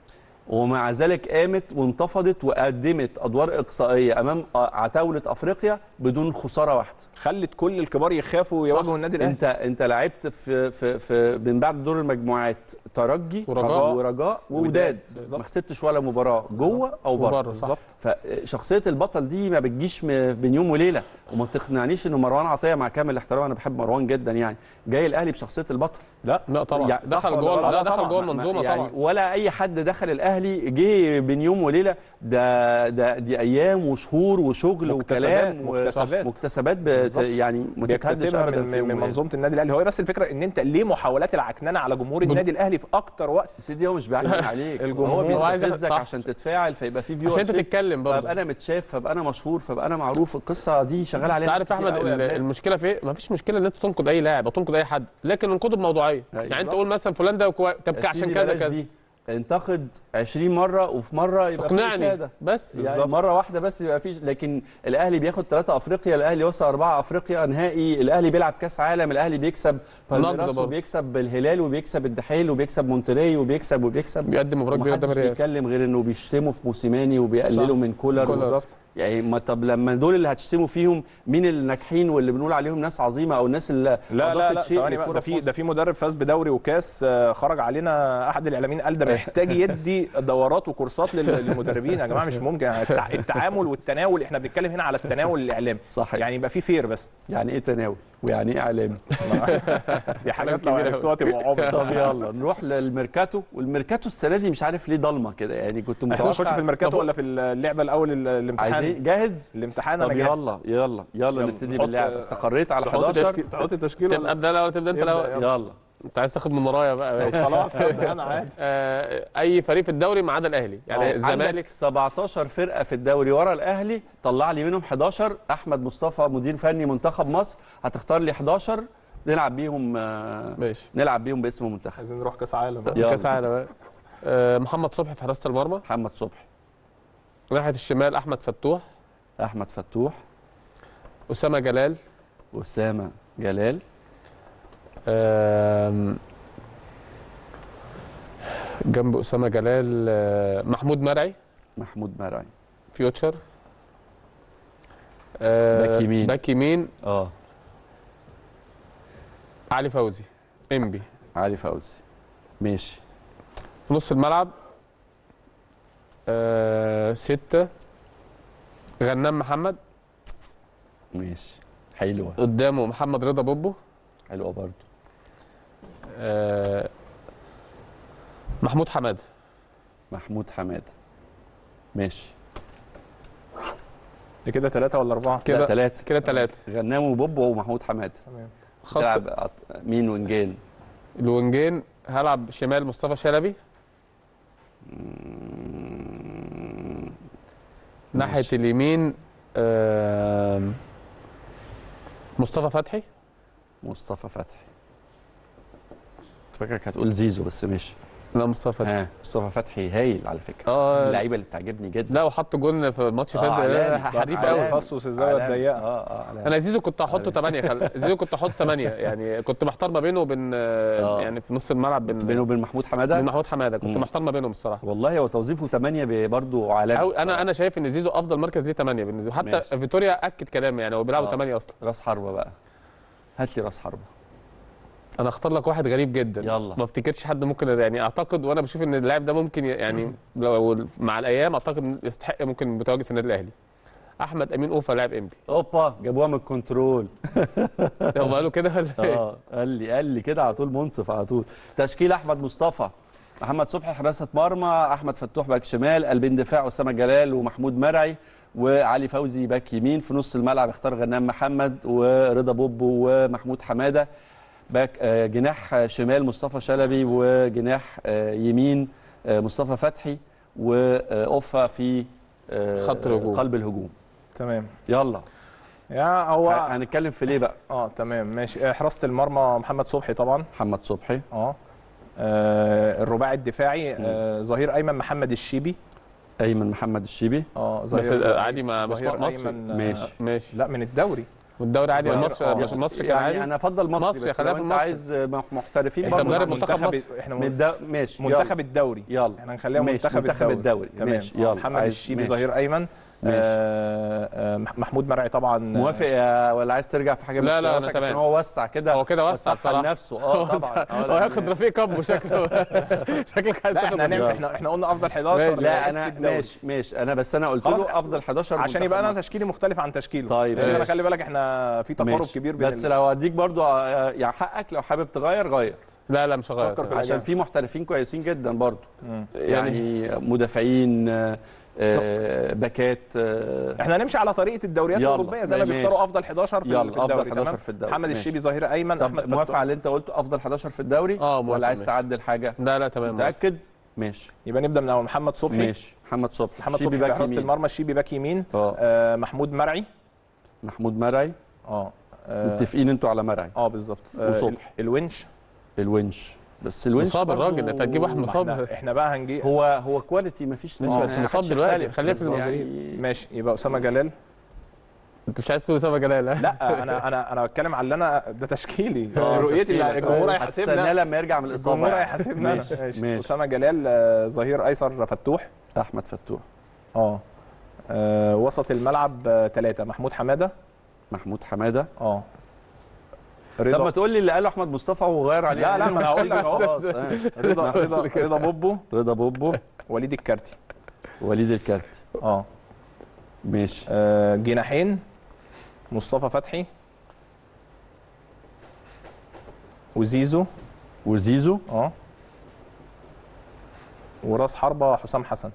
ومع ذلك قامت وانتفضت وقدمت ادوار اقصائيه امام عتاوله افريقيا بدون خساره واحده خلت كل الكبار يخافوا يواجهوا النادي الاهلي انت انت لعبت في في في من بعد دور المجموعات ترجي ورجاء. ورجاء ووداد وداد. بالظبط. ما خسرتش ولا مباراه جوه او بره وبره، صح. بالظبط فشخصيه البطل دي ما بتجيش م- بين يوم وليله وما تقنعنيش ان مروان عطيه مع كامل الاحترام انا بحب مروان جدا يعني جاي الاهلي بشخصيه البطل لا لا طبعا يعني صح دخل ولا جوه غلط؟ لا لا دخل طبعاً. جوه ما- المنظومه يعني طبعا ولا اي حد دخل الاهلي جه بين يوم وليله ده ده دي ايام وشهور وشغل مكتسبات- وكلام مكتسبات. مكتسبات بت بالظبط. يعني ما تتهدش بيكتسبها ابدا من, في يوم من وليلة. منظومه النادي الاهلي هو بس الفكره ان انت ليه محاولات العكننه على جمهور النادي الاهلي في اكتر وقت سيدي هو مش بيعلم عليك الجمهور هو هو عايز- بيستفزك صح. عشان تتفاعل فيبقى في فيو عشان انت تتكلم فابقى برضه انا متشاف فابقى انا مشهور فابقى انا معروف القصه دي شغال عليها انت ناس عارف يا كتير احمد قوي يا ال- بلال. المشكله في ايه؟ ما فيش مشكله ان انت تنقد اي لاعب او تنقد اي حد لكن انقده بموضوعيه أيوة. يعني انت بالظبط. تقول مثلا فلان ده كوي... طب يا عشان سيدي كذا بلاش كذا دي انتقد 20 مره وفي مره يبقى في اقنعني اشاده بس يعني بالظبط. مره واحده بس يبقى فيش لكن الاهلي بياخد ثلاثه افريقيا الاهلي وصل اربعه افريقيا نهائي الاهلي بيلعب كاس عالم الاهلي بيكسب بالميراس برضه. وبيكسب الهلال وبيكسب الدحيل وبيكسب مونتري وبيكسب وبيكسب بيقدم مباراه كبيره قدام ومحدش الريال بيتكلم غير انه بيشتموا في موسيماني وبيقللوا صح. من كولر كولر. بالظبط يعني ما طب لما دول اللي هتشتموا فيهم مين اللي ناجحين واللي بنقول عليهم ناس عظيمه او الناس اللي لا لا أضافت لا شيء ثواني بقى للكرة ده في في مصر؟ ده في مدرب فاز بدوري وكاس آه، خرج علينا احد الاعلاميين قال ده محتاج يدي دورات وكورسات لل- للمدربين يا جماعه مش ممكن يعني التع- التعامل والتناول احنا بنتكلم هنا على التناول الاعلامي صح يعني يبقى في فير بس يعني ايه تناول ويعني ايه اعلامي دي حاجات لو كبير أوي. عرفتوها تبقى عمر طب يلا نروح للميركاتو والميركاتو السنه دي مش عارف ليه ضلمه كده يعني كنت احنا نخش في الميركاتو طب- ولا في اللعبه الاول ال- الامتحان عايزين جاهز الامتحان طب انا جاهز. يلا يلا يلا يلا، نبتدي نحط- باللعب استقريت على تحط 11 تشكيل تحط تشكيل تبقى ولا ابدا الاول تبدا انت يبدأ الاول يلا. يلا انت عايز تاخد من ورايا بقى ماشي. خلاص هبدأ انا عادي آه، اي فريق في الدوري ما عدا الاهلي يعني عندك الزمالك 17 فرقه في الدوري ورا الاهلي طلع لي منهم 11 احمد مصطفى مدير فني منتخب مصر هتختار لي 11 نلعب بيهم آه، ماشي نلعب بيهم باسم منتخب عايزين نروح كاس عالم بقى. يلا. كاس عالم بقى. آه، محمد صبحي في حراسه المرمى محمد صبحي ناحيه الشمال احمد فتوح احمد فتوح اسامه جلال اسامه جلال آم، جنب اسامه جلال آه، محمود مرعي محمود مرعي فيوتشر آه، باك يمين. باك يمين اه علي فوزي انبي علي فوزي ماشي في نص الملعب آه، ستة غنام محمد ماشي حلوه قدامه محمد رضا بوبو حلوه برضه آه، محمود حماده محمود حماده ماشي دي كده ثلاثة ولا أربعة؟ كده ثلاثه كده ثلاثة غنام وبوبو ومحمود حماده تمام خط تلعب أط- مين وينجين الونجين هلعب شمال مصطفى شلبي ناحية ماشي. اليمين آم، مصطفى فتحي مصطفى فتحي كنت فاكرك هتقول زيزو بس ماشي لا مصطفى فتحي ها مصطفى فتحي هايل على فكره من اه اللعيبه اللي بتعجبني جدا لا وحط جون في الماتش آه، فات علامي. ده حريف علامي. قوي تخصص الزاوية علامي. الضيقة اه اه علامي. انا زيزو كنت احطه 8 خل... زيزو كنت احطه 8 يعني كنت محتار ما بينه وبين آه. يعني في نص الملعب بين بينه وبين محمود حماده بين محمود حماده كنت مم. محتار ما بينهم الصراحه والله هو توظيفه 8 برضه عالمي أو انا انا شايف ان زيزو افضل مركز ليه 8 بالنسبه لي. حتى ماشي. فيتوريا اكد كلامي يعني هو بيلعبوا آه. 8 اصلا راس حربه بقى هات لي راس حربه انا اختار لك واحد غريب جدا يلا. ما افتكرش حد ممكن يعني اعتقد وانا بشوف ان اللاعب ده ممكن ي- يعني لو مع الايام اعتقد يستحق ممكن متواجد في النادي الاهلي احمد امين اوفا لاعب انبي اوبا جابوها من الكنترول هو قالوا كده ولا ايه؟ اه قال لي قال لي كده على طول منصف على طول تشكيل احمد مصطفى محمد صبحي حراسه مرمى احمد فتوح باك شمال قلبين دفاع اسامه جلال ومحمود مرعي وعلي فوزي باك يمين في نص الملعب اختار غنام محمد ورضا بوبو ومحمود حماده باك آه، جناح آه، شمال مصطفى شلبي وجناح آه، يمين آه، مصطفى فتحي واوفا في آه، خط الهجوم. قلب الهجوم تمام يلا يا هو ه- هنتكلم في ليه بقى اه تمام ماشي آه، حراسة المرمى محمد صبحي طبعا محمد صبحي اه آه، الرباعي الدفاعي آه، ظهير ايمن محمد الشيبي ايمن محمد الشيبي اه بس عادي ما مش ظهير مصري أيمن، آه، ماشي. ماشي لا من الدوري والدوري عادي ظهير، مصر آه. مش مصر كان يعني عادي انا افضل مصري, مصري، بس خلينا لو في انت مصر. عايز مح- محترفين انت برضه مدرب منتخب منتخب مصر. احنا من الد... ماشي منتخب الدوري يلا احنا هنخليها ماشي، منتخب, منتخب الدوري الدوري. تمام ماشي، آه، يلا. محمد عايز- الشيبي ماشي. ظهير ايمن ماشي. آه آه مح- محمود مرعي طبعا موافق يا ولا عايز ترجع في حاجه من لا، لا، أنا اختياراتك تمام. عشان هو وسع كده هو كده وسع وسعها بصراحة. لنفسه اه طبعا آه، هو لا، هياخد يعني- رفيق كابو شكله شكلك عايز لا تاخد احنا هنعمل يلا. احنا احنا قلنا افضل 11 ماشي. لا لعيبة انا في الدوري. ماشي ماشي انا بس انا قلت خلاص، له افضل 11 عشان يبقى انا منتخب تشكيلي مختلف عن تشكيله طيب، لان انا ماشي. خلي بالك احنا في مصر. تقارب ماشي. كبير بين بس ال- لو هديك برضو آه، يعني حقك لو حابب تغير غير لا لا مش هغير فكر في طبعاً. عشان في محترفين كويسين جدا برضو مم. يعني يعني مدافعين آه، آه، باكات آه، احنا هنمشي على طريقه الدوريات يلا، الاوروبيه زي ما ماشي. بيختاروا افضل 11 في, يلا، ال- في الدوري أفضل 11 تمام؟ في الدوري. محمد ماشي. الشيبي ظهير ايمن طب احمد موافق فتوح. على اللي انت قلته افضل 11 في الدوري اه موافق، ولا عايز ماشي. تعدل حاجه لا لا تمام متاكد ماشي يبقى نبدا من اول محمد صبحي ماشي محمد صبحي محمد شيبي صبحي في باك حراسه يمين. المرمى الشيبي باك يمين اه آه محمود مرعي محمود مرعي اه آه، متفقين انتوا على مرعي اه بالظبط آه، وصبحي. ال- الونش الونش بس الونش مصاب برضو- الراجل انت هتجيب واحد ما مصاب احنا, احنا بقى هنجي هو هو كواليتي مفيش ماشي، آه، بس يعني مصاب محدش دلوقتي، يختلف، خليك بس في الموجودين. يعني ماشي يبقى اسامه جلال انت مش عايز تقول اسامه جلال ها؟ لا انا انا انا بتكلم على اللي انا ده تشكيلي آه، رؤيتي تشكيلك. اللي الجمهور آه، هيحاسبنا هتستناه لما يرجع من الاصابه الجمهور يعني. هيحاسبنا أنا. ماشي ماشي ماشي اسامه جلال آه، ظهير ايسر فتوح احمد فتوح اه آه، وسط الملعب ثلاثة محمود حمادة محمود حماده اه طب ما رضا تقول لي اللي قاله احمد مصطفى وغير عليه لا، لا، ما أنا هقول لك أهو. خلاص، آه. رضا رضا رضا بوبو رضا بوبو وليد الكارتي وليد الكارتي اه ماشي آه، جناحين مصطفى فتحي وزيزو وزيزو اه وراس حربة حسام حسن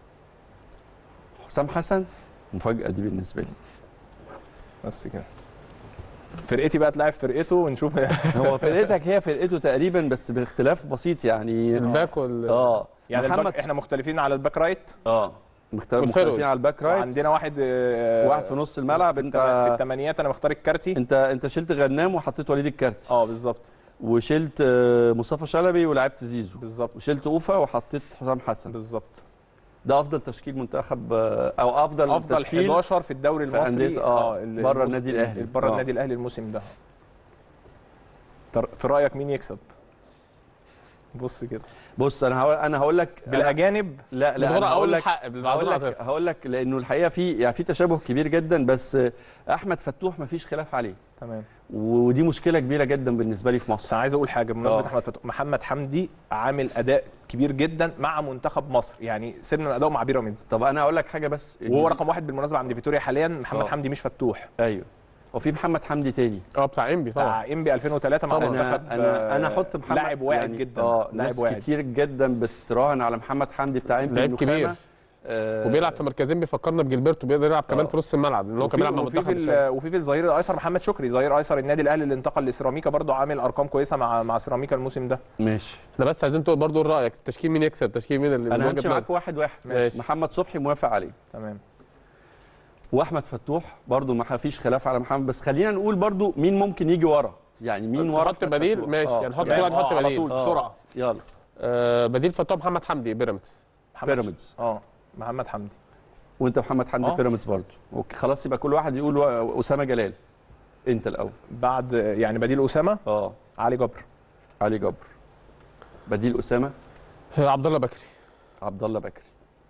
حسام حسن مفاجاه دي بالنسبه لي بس كده فرقتي بقى تلعب فرقته ونشوف هو فرقتك هي فرقته تقريبا بس باختلاف بسيط يعني الباك وال اه يعني محمد الباك احنا مختلفين على الباك رايت اه مختلف والفيرود. مختلفين على الباك رايت وعندنا واحد آه، واحد في نص الملعب في انت التم- في الثمانيات انا مختار الكارتي انت انت شلت غنام وحطيت وليد الكارتي اه بالظبط وشلت آه، مصطفى شلبي ولعبت زيزو بالظبط وشلت اوفا وحطيت حسام حسن بالظبط ده افضل تشكيل منتخب آه، او افضل, افضل تشكيل 11 في الدوري في المصري أندية- آه، ال- بره الموسم- النادي الأهلي. بره آه. النادي الاهلي الموسم ده تر- في رايك مين يكسب بص كده بص انا هقول انا هقول لك أنا- بالاجانب لا لا بتغرق انا اقول هقول لك الحق هقول بالمعلومه لك هقول لك لانه الحقيقه في يعني في تشابه كبير جدا بس آه، احمد فتوح مفيش خلاف عليه تمام ودي مشكله كبيره جدا بالنسبه لي في بس مصر انا عايز اقول حاجه بمناسبه آه. احمد فتوح محمد حمدي عامل اداء كبير جدا مع منتخب مصر يعني سيبنا من اداؤه مع بيراميدز طب انا اقول لك حاجه بس وهو رقم واحد بالمناسبه عند فيتوريا حاليا محمد آه. حمدي مش فتوح ايوه وفي محمد حمدي تاني اه بتاع انبي طبعا بتاع انبي 2003 مع انا منتخب انا انا آه، احط محمد لاعب واعد يعني جدا اه لاعب ناس واعد كتير جدا بتراهن على محمد حمدي بتاع انبي لعيب النخامة. كبير آه وبيلعب في مركزين بيفكرنا بجilberto بيقدر يلعب كمان آه. في نص الملعب لان هو وفي كان بيلعب مع وفي منتخب في, الشباب. ال- وفي في الظهير الايسر محمد شكري ظهير ايسر النادي الاهلي اللي انتقل لسيراميكا برضه عامل ارقام كويسه مع مع سيراميكا الموسم ده ماشي احنا بس عايزين تقول برضه رايك التشكيل مين يكسب تشكيل مين اللي انا من همشي وجهة معاك نظرك؟ واحد واحد ماشي. محمد صبحي موافق عليه تمام واحمد فتوح برضو ما فيش خلاف على محمد بس خلينا نقول برضو مين ممكن يجي ورا يعني مين ورا نحط أحمد بديل فتوح؟ ماشي آه. يعني نحط كل تمام، واحد يحط آه، على بديل طول. آه. بسرعة. يلا آه بديل فتوح محمد حمدي بيراميدز محمد بيراميدز اه محمد حمدي وانت محمد حمدي آه. بيراميدز برضو اوكي خلاص يبقى كل واحد يقول و- اسامه جلال انت الاول بعد يعني بديل اسامه اه علي جبر علي جبر بديل اسامه آه، عبد الله بكري عبد الله بكري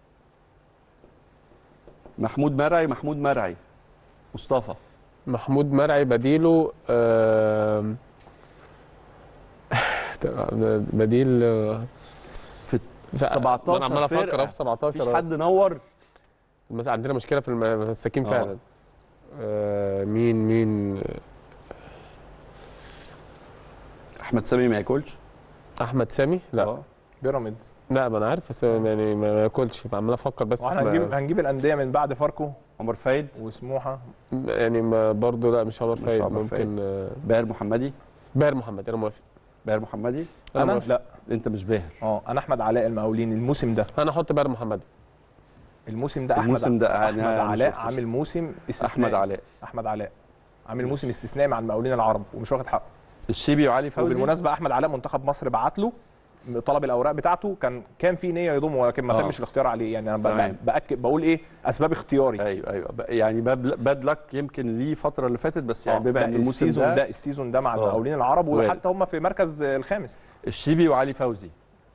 محمود مرعي محمود مرعي مصطفى محمود مرعي بديله آه بديل آه، في لا، 17 انا عمال افكر فرقة. في 17 مفيش حد نور بس عندنا مشكله في الم- في السكين آه. فعلا آه مين مين احمد سامي ما ياكلش احمد سامي لا آه. بيراميدز لا ما انا عارف بس يعني ما ما ياكلش عمال افكر بس واحنا في- هنجيب هنجيب الانديه من بعد فاركو عمر فايد وسموحه يعني ما برضه لا مش عمر مش فايد عمر ممكن آه، باهر محمدي باهر محمد انا موافق باهر محمدي انا انا موافق لا انت مش باهر اه انا احمد علاء المقاولين الموسم ده انا احط باهر محمد الموسم ده احمد الموسم ده احمد أنا ما علاء شفتش. عامل موسم استثنائي احمد علاء احمد علاء عامل موسم استثنائي مع المقاولين العرب ومش واخد حقه الشيبي وعلي فوزي وبالمناسبه احمد علاء منتخب مصر بعت له طلب الاوراق بتاعته كان كان في نيه يضمه ولكن ما آه. تمش الاختيار عليه يعني انا تمام. ب- باكد بقول ايه اسباب اختياري ايوه ايوه ب- يعني باد باد لك يمكن ليه الفتره اللي فاتت بس يعني بما لا، ان الموسم السيزون ده, ده السيزون ده مع آه. المقاولين العرب وارد. وحتى هم في مركز الخامس الشيبي وعلي فوزي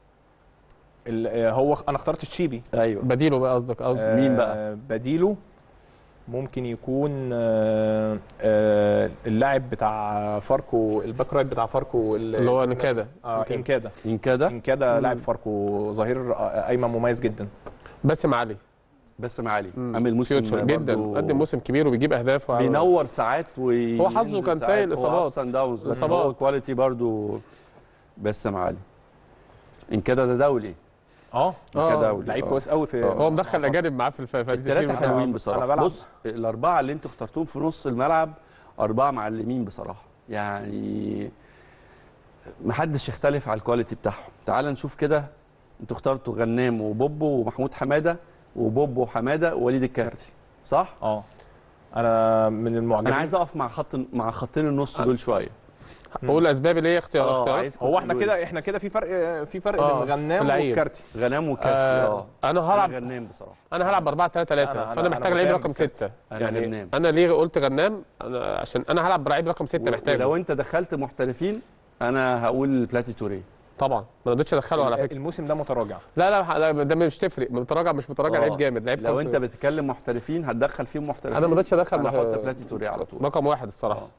ال- آه، هو انا اخترت الشيبي ايوه بديله بقى قصدك قصدك مين آه، بقى؟ بديله ممكن يكون آه، آه، اللاعب بتاع فاركو الباك رايت بتاع فاركو اللي هو نكاده اه انكادا انكادا انكادا لاعب فاركو ظهير آه، ايمن مميز جدا باسم علي باسم علي مم. عامل موسم فيوتشر جدا برضو قدم موسم كبير وبيجيب اهداف وعمل- بينور ساعات و هو حظه كان سيء الإصابات. داونز بس الإصابات. هو كواليتي برضو باسم علي انكادا ده دولي اه انكادا آه، دولي لعيب آه. كويس قوي في آه. هو مدخل اجانب معاه في الف- في التشكيل الثلاثة بتاعه. حلوين بصراحة بلعب. بص الأربعة اللي أنتوا اخترتوهم في نص الملعب أربعة معلمين بصراحة يعني محدش يختلف على الكواليتي بتاعهم تعال نشوف كده أنتوا اخترتوا غنام وبوبو ومحمود حمادة وبوبو وحمادة ووليد الكارتي صح؟ اه انا من المعجبين أنا عايز أقف مع خط مع خطين النص دول شوية قول اسباب اللي هي اختيار آه، اختيار عايز هو احنا كنت كده احنا كده في فرق في فرق آه، بين في غنام اللعيب. والكارتي غنام وكارتي آه اه انا أنا هلعب غنام بصراحة انا هلعب 4 3 3 أنا- فانا أنا محتاج لعيب متابع رقم كده. 6 أنا يعني غنام. انا ليه قلت غنام أنا عشان انا هلعب بلعيب رقم 6 محتاجه لو أنت دخلت محترفين أنا هقول بلاتي توريه طبعا ما رضيتش ادخله على فكره الموسم ده متراجع لا لا لا، ده مش تفرق متراجع مش متراجع آه. لعيب جامد لعيب لو كان أنت في- بتتكلم محترفين هتدخل فيهم محترفين انا ما رضيتش ادخل أنا مح- هحط بلاتي توريه على طول رقم واحد الصراحه آه.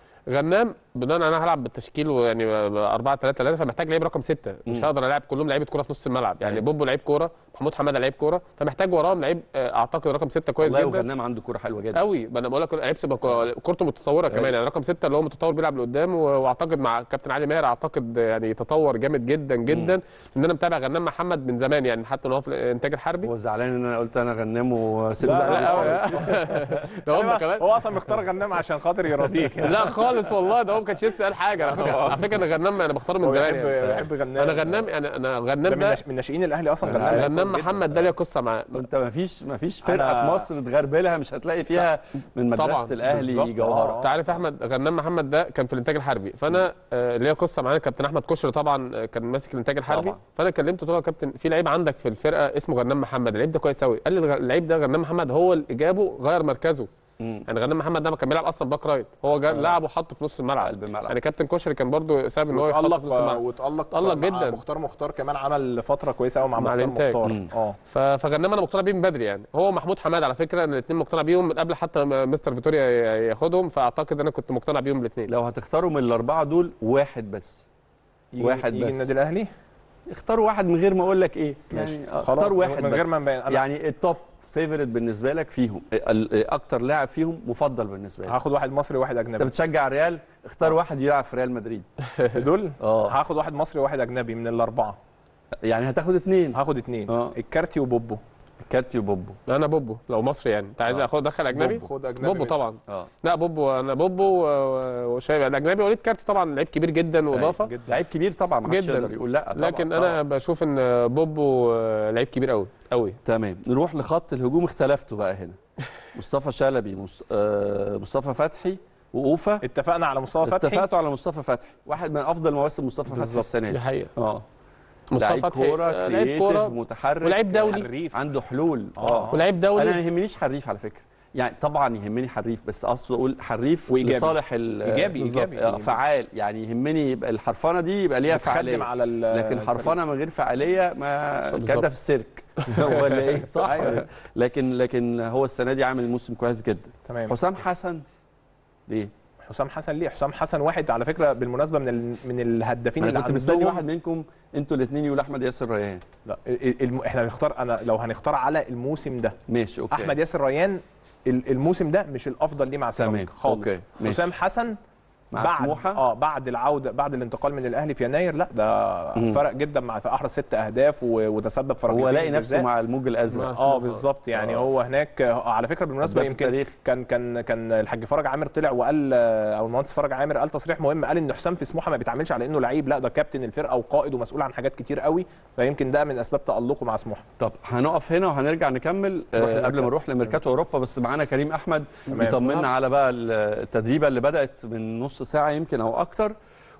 غنام بناء انا هلعب بالتشكيل ويعني 4 3 3 فمحتاج لعيب رقم 6 مش مم. هقدر العب كلهم لعيبه كوره في نص الملعب يعني أيوة. بوبو لعيب كوره محمود حماده لعيب كوره فمحتاج وراهم لعيب آه، اعتقد رقم 6 كويس والله جدا وغنام عنده كوره حلوه جدا قوي ما انا بقول لك لعيب سيبك كورته متطوره كمان أيوة. يعني رقم 6 اللي هو متطور بيلعب لقدام و- واعتقد مع كابتن علي ماهر اعتقد يعني تطور جامد جدا جدا ان انا متابع غنام محمد من زمان يعني حتى ان هو في الانتاج الحربي هو زعلان ان انا قلت انا غنام وسيب لا، لا زعلان قوي خالص. ده هم كمان هو اصلا مختار غنام عشان خاطر يراضيك يعني لا خالص والله ده هو ما كانش لسه قال حاجه على فكره على فكره انا غنام انا بختاره من هو زمان بيحب يعني بيحب غنام انا غنام يعني انا ده غنام من ده ناش- من ناشئين الاهلي اصلا أنا غنام عارف. لعيب غنام كويس جدا. محمد ده ليه قصه معاه انت ما فيش ما فيش فرقه أنا- في مصر تغربلها مش هتلاقي فيها من طبعاً. مدرسه الاهلي بالظبط. جوهره انت عارف يا احمد غنام محمد ده كان في الانتاج الحربي فانا آه، ليا قصه معانا كابتن احمد كشري طبعا آه، كان ماسك الانتاج الحربي طبعاً. فانا كلمته قلت له يا كابتن في لعيب عندك في الفرقه اسمه غنام محمد اللعيب ده كويس قوي قال لي الغ- اللعيب ده غنام محمد هو اللي جابه غير مركزه مم. يعني غنام محمد ده ما كان بيلعب اصلا باك رايت هو جا لعبه وحطه في نص الملعب قلب الملعب. يعني كابتن كشري كان برضو سبب ان هو يحطه في نص وتألق الملعب وتألق تألق مع جدا. مختار مختار كمان عمل فتره كويسه قوي مع, مع مختار الإنتاج. مختار مم. اه ف- فغنام انا مقتنع بيه من بدري يعني هو محمود حماد على فكره انا الاثنين مقتنع بيهم من قبل حتى ما مستر فيتوريا ي- ياخدهم فاعتقد انا كنت مقتنع بيهم الاثنين لو هتختاروا من الاربعه دول واحد بس يجي- واحد يجي بس. النادي الاهلي اختاروا واحد من غير ما اقول لك ايه ماشي يعني آه، خلاص اختار واحد من غير بس. ما نبين انا يعني التوب فيفورت بالنسبه لك فيهم ال- اكتر لاعب فيهم مفضل بالنسبه لك هاخد واحد مصري وواحد انت اجنبي بتشجع الريال اختار واحد يلعب في ريال مدريد في دول اه هاخد واحد مصري وواحد اجنبي من الاربعه يعني هتاخد اتنين هاخد اتنين اه. الكارتي وبوبو كاتي وبوبو انا بوبو لو مصري يعني انت عايز آه. اخد دخل اجنبي بوبو. خد اجنبي بوبو من- طبعا اه لا بوبو انا بوبو و- وشايف الاجنبي وليد كارتي طبعا لعيب كبير جدا واضافه جدا لعيب كبير طبعا ما حدش جداً. يقدر يقول لا طبعا لكن طبعاً. انا بشوف ان بوبو آه، لعيب كبير قوي قوي تمام نروح لخط الهجوم اختلفتوا بقى هنا مصطفى شلبي مص... آه مصطفى فتحي واوفا اتفقنا على مصطفى فتحي اتفقتوا على مصطفى فتحي واحد من افضل مواسم مصطفى فتحي بالظبط. السنه دي دي حقيقه اه مصطفى لعيب فتحي كوره آه، لعيب كرييتيف كوره متحرك ولعيب دولي حريف عنده حلول آه. ولعيب انا ما دولي يهمنيش حريف على فكره يعني طبعا يهمني حريف بس اصل اقول حريف وإيجابي. لصالح ال- ايجابي بالظبط. ايجابي آه، فعال يعني يهمني يبقى الحرفنه دي يبقى ليها متخدم فعاليه على ال- لكن حرفنه من غير فعاليه ما بالظبط. الكلام ده في السيرك ولا ايه صح أيوة. لكن لكن هو السنه دي عامل موسم كويس جدا تمام حسام حسن ليه حسام حسن ليه حسام حسن واحد على فكره بالمناسبه من ال... من الهدافين اللي انا كنت مستني عندهم واحد منكم انتوا الاثنين يقول احمد ياسر ريان لا ال- الم... احنا هنختار انا لو هنختار على الموسم ده ماشي اوكي احمد ياسر ريان ال- الموسم ده مش الافضل ليه مع تمام، سيراميكا خالص أوكي، ماشي. حسام حسن مع بعد سموحه اه بعد العوده بعد الانتقال من الاهلي في يناير لا ده مم. فرق جدا مع في احرز ست اهداف و... وتسبب في هو ركلتين لاقي نفسه بالذات. مع الموج الازرق مع اه سموحة. بالظبط يعني آه. هو هناك آه، على فكره بالمناسبه هداف يمكن التاريخ. كان كان كان الحاج فرج عامر طلع وقال آه، او المهندس فرج عامر قال تصريح مهم قال ان حسام في سموحه ما بيتعاملش على انه لعيب لا ده كابتن الفرقه وقائد ومسؤول عن حاجات كتير قوي فيمكن ده من اسباب تالقه مع سموحه طب هنقف هنا وهنرجع نكمل نروح آه قبل للميركاتو. ما نروح لميركاتو اوروبا بس معانا كريم احمد تمام. يطمنا على بقى التدريبه اللي بدات من نص ساعه يمكن او اكتر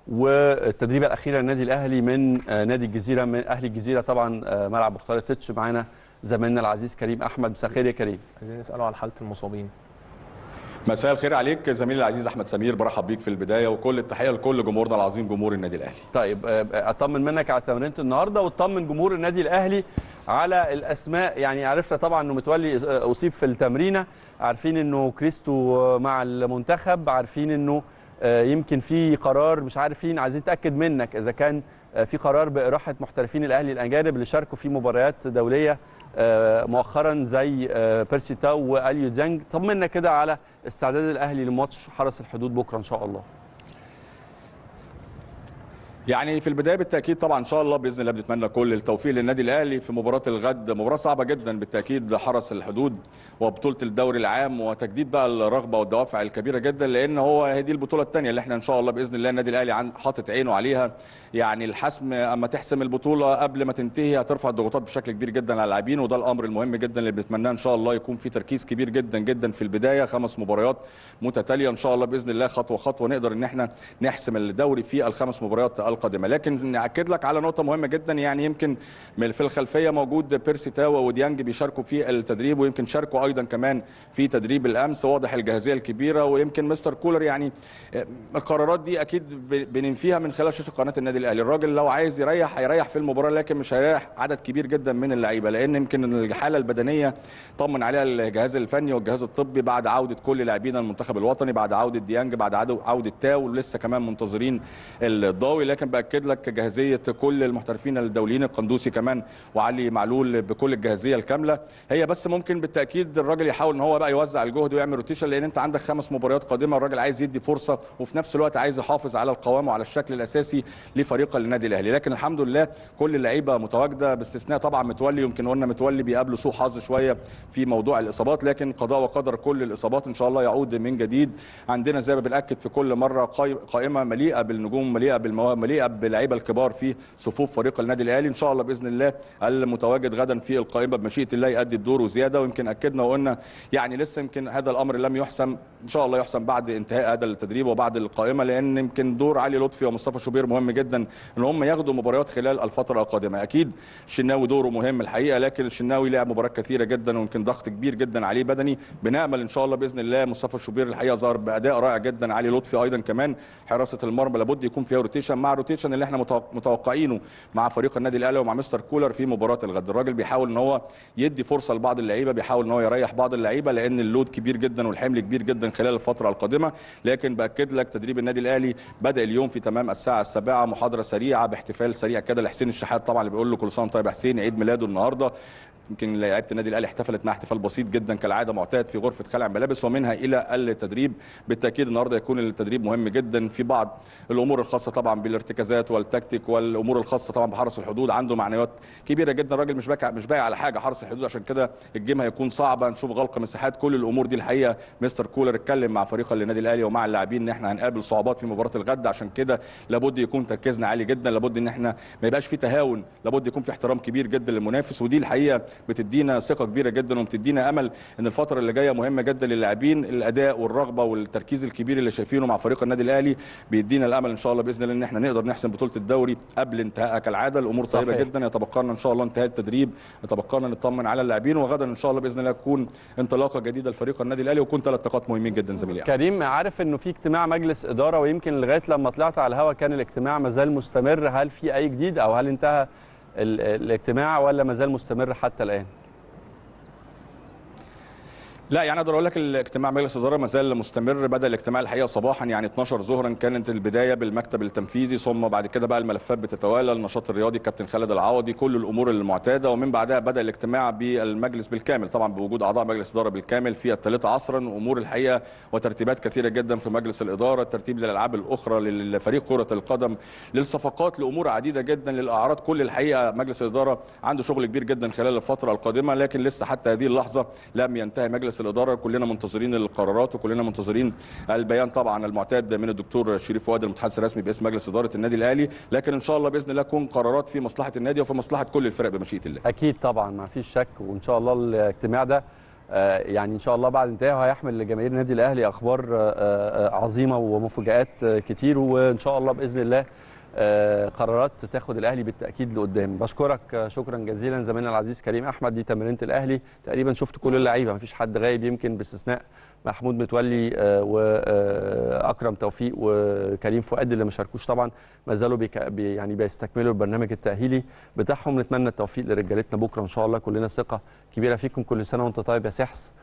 والتدريبه الاخيره للنادي الاهلي من آه، نادي الجزيره من اهلي الجزيره طبعا آه، ملعب مختار التتش معانا زميلنا العزيز كريم احمد مساء الخير يا كريم عايزين نساله عن حاله المصابين مساء الخير عليك زميلي العزيز احمد سمير برحب بيك في البدايه وكل التحيه لكل جمهورنا العظيم جمهور النادي الاهلي طيب آه، اطمن منك على تمرينه النهارده واطمن جمهور النادي الاهلي على الاسماء يعني عرفنا طبعا انه متولي آه، اصيب في التمرينه عارفين انه كريستو آه، مع المنتخب عارفين انه آه، يمكن في قرار مش عارفين عايزين نتاكد منك اذا كان آه، في قرار باراحه محترفين الاهلي الاجانب اللي شاركوا في مباريات دوليه آه، مؤخرا زي آه، بيرسي تاو واليو ديانج طمنا كده على استعداد الاهلي لماتش حرس الحدود بكره ان شاء الله يعني في البدايه بالتاكيد طبعا ان شاء الله باذن الله بنتمنى كل التوفيق للنادي الاهلي في مباراه الغد مباراه صعبه جدا بالتاكيد حرس الحدود وبطوله الدوري العام وتجديد بقى الرغبه والدوافع الكبيره جدا لان هو هذه البطوله الثانيه اللي احنا ان شاء الله باذن الله النادي الاهلي عن- حاطط عينه عليها يعني الحسم اما تحسم البطوله قبل ما تنتهي هترفع الضغوطات بشكل كبير جدا على اللاعبين وده الامر المهم جدا اللي بنتمناه ان شاء الله يكون في تركيز كبير جدا جدا في البدايه خمس مباريات متتاليه ان شاء الله باذن الله خطوه خطوه نقدر ان احنا نحسم الدوري في الخمس مباريات القادمه لكن ناكد لك على نقطه مهمه جدا يعني يمكن من في الخلفيه موجود بيرسي تاوا وديانج بيشاركوا في التدريب ويمكن شاركوا ايضا كمان في تدريب الامس واضح الجاهزيه الكبيره ويمكن مستر كولر يعني آه، القرارات دي اكيد ب- بننفيها من خلال شاشه قناه النادي الاهلي الراجل لو عايز يريح هيريح في المباراه لكن مش هيريح عدد كبير جدا من اللعيبه لان يمكن الحاله البدنيه طمن عليها الجهاز الفني والجهاز الطبي بعد عوده كل لاعبين المنتخب الوطني بعد عوده ديانج بعد عدو- عوده تاو ولسه كمان منتظرين الضاوي لكن باكد لك جاهزيه كل المحترفين الدوليين القندوسي كمان وعلي معلول بكل الجاهزيه الكامله هي بس ممكن بالتاكيد الراجل يحاول ان هو بقى يوزع الجهد ويعمل روتيشن لان انت عندك خمس مباريات قادمه الراجل عايز يدي فرصه وفي نفس الوقت عايز يحافظ على القوام وعلى الشكل الاساسي لفريق النادي الاهلي لكن الحمد لله كل اللعيبه متواجده باستثناء طبعا متولي يمكن قلنا متولي بيقابله سوء حظ شويه في موضوع الاصابات لكن قضاء وقدر كل الاصابات ان شاء الله يعود من جديد عندنا زي ما بناكد في كل مره قاي- قائمه مليئه بالنجوم مليئه بالمواهب مليئه باللعيبه الكبار في صفوف فريق النادي الاهلي ان شاء الله باذن الله المتواجد غدا في القائمه بمشيئه الله يؤدي الدور وزياده ويمكن اكدنا وقلنا يعني لسه يمكن هذا الامر لم يحسم ان شاء الله يحسم بعد انتهاء هذا التدريب وبعد القائمه لان يمكن دور علي لطفي ومصطفى شوبير مهم جدا ان هم ياخدوا مباريات خلال الفتره القادمه اكيد الشناوي دوره مهم الحقيقه لكن الشناوي لعب مباريات كثيره جدا ويمكن ضغط كبير جدا عليه بدني بنامل ان شاء الله باذن الله مصطفى شوبير الحقيقه ظهر باداء رائع جدا علي لطفي ايضا كمان حراسه المرمى لابد يكون فيها روتيشن مع روتيشن اللي احنا متوق- متوقعينه مع فريق النادي الاهلي ومع مستر كولر في مباراه الغد الراجل بيحاول ان هو يدي فرصه لبعض اللعيبه بيحاول ان هو يريح بعض اللعيبه لان اللود كبير جدا والحمل كبير جدا خلال الفتره القادمه لكن باكد لك تدريب النادي الاهلي بدا اليوم في تمام الساعه السابعه محاضره سريعه باحتفال سريع كده لحسين الشحات طبعا اللي بيقول له كل سنه وأنت طيب يا حسين عيد ميلاده النهارده يمكن لعيبه النادي الاهلي احتفلت مع احتفال بسيط جدا كالعاده معتاد في غرفه خلع الملابس ومنها الى التدريب بالتاكيد النهارده يكون التدريب مهم جدا في بعض الامور الخاصه طبعا بالارتكازات والتكتيك والامور الخاصه طبعا بحرس الحدود عنده معنويات كبيره جدا الراجل مش باقي مش باقي على حاجه حرس الحدود عشان كده الجيم هيكون صعبه نشوف غلق مساحات كل الامور دي الحقيقه مستر كولر اتكلم مع فريق النادي الاهلي ومع اللاعبين ان احنا هنقابل صعوبات في مباراه الغد عشان كده لابد يكون تركيزنا عالي جدا لابد ان احنا ما يبقاش في تهاون لابد يكون في احترام كبير جدا للمنافس ودي الحقيقه بتدينا ثقه كبيره جدا وبتدينا امل ان الفتره اللي جايه مهمه جدا للاعبين الاداء والرغبه والتركيز الكبير اللي شايفينه مع فريق النادي الاهلي بيدينا الامل ان شاء الله باذن الله ان احنا نقدر نحسم بطوله الدوري قبل انتهائها كالعاده الامور صحيح. طيبه جدا يتبقى لنا ان شاء الله انتهاء التدريب يتبقى لنا نطمن على اللاعبين وغدا ان شاء الله باذن الله تكون انطلاقه جديده لفريق النادي الاهلي ويكون ثلاث نقاط مهمين جدا زميلي كريم عارف انه في اجتماع مجلس اداره ويمكن لغايه لما طلعت على الهواء كان الاجتماع مازال مستمر هل في اي جديد او هل انتهى ال- الاجتماع ولا مازال مستمر حتى الان لا يعني اقدر اقول لك الاجتماع مجلس الاداره ما زال مستمر بدا الاجتماع الحقيقه صباحا يعني 12 ظهرا كانت البدايه بالمكتب التنفيذي ثم بعد كده بقى الملفات بتتوالى النشاط الرياضي كابتن خالد العوضي كل الامور المعتاده ومن بعدها بدا الاجتماع بالمجلس بالكامل طبعا بوجود اعضاء مجلس الاداره بالكامل في الثالثه عصرا امور الحقيقه وترتيبات كثيره جدا في مجلس الاداره الترتيب للالعاب الاخرى للفريق كره القدم للصفقات لامور عديده جدا للاعراض كل الحقيقه مجلس الاداره عنده شغل كبير جدا خلال الفتره القادمه لكن لسه حتى هذه اللحظه لم ينتهي مجلس الاداره كلنا منتظرين القرارات وكلنا منتظرين البيان طبعا المعتاد من الدكتور شريف فؤاد المتحدث الرسمي باسم مجلس اداره النادي الاهلي لكن ان شاء الله باذن الله تكون قرارات في مصلحه النادي وفي مصلحه كل الفرق بمشيئه الله اكيد طبعا ما فيش شك وان شاء الله الاجتماع ده آه، يعني ان شاء الله بعد انتهائه هيحمل لجماهير النادي الاهلي اخبار آه، آه، عظيمه ومفاجات آه، كتير وان شاء الله باذن الله آه، قرارات تاخد الاهلي بالتاكيد لقدام بشكرك آه، شكرا جزيلا زميلنا العزيز كريم احمد دي تمرينه الاهلي تقريبا شفت كل اللعيبه مفيش حد غايب يمكن باستثناء محمود متولي آه، واكرم توفيق وكريم فؤاد اللي ما شاركوش طبعا ما زالوا بيك بي يعني بيستكملوا البرنامج التاهيلي بتاعهم نتمنى التوفيق لرجالتنا بكره ان شاء الله كلنا ثقه كبيره فيكم كل سنه وانت طيب يا سحس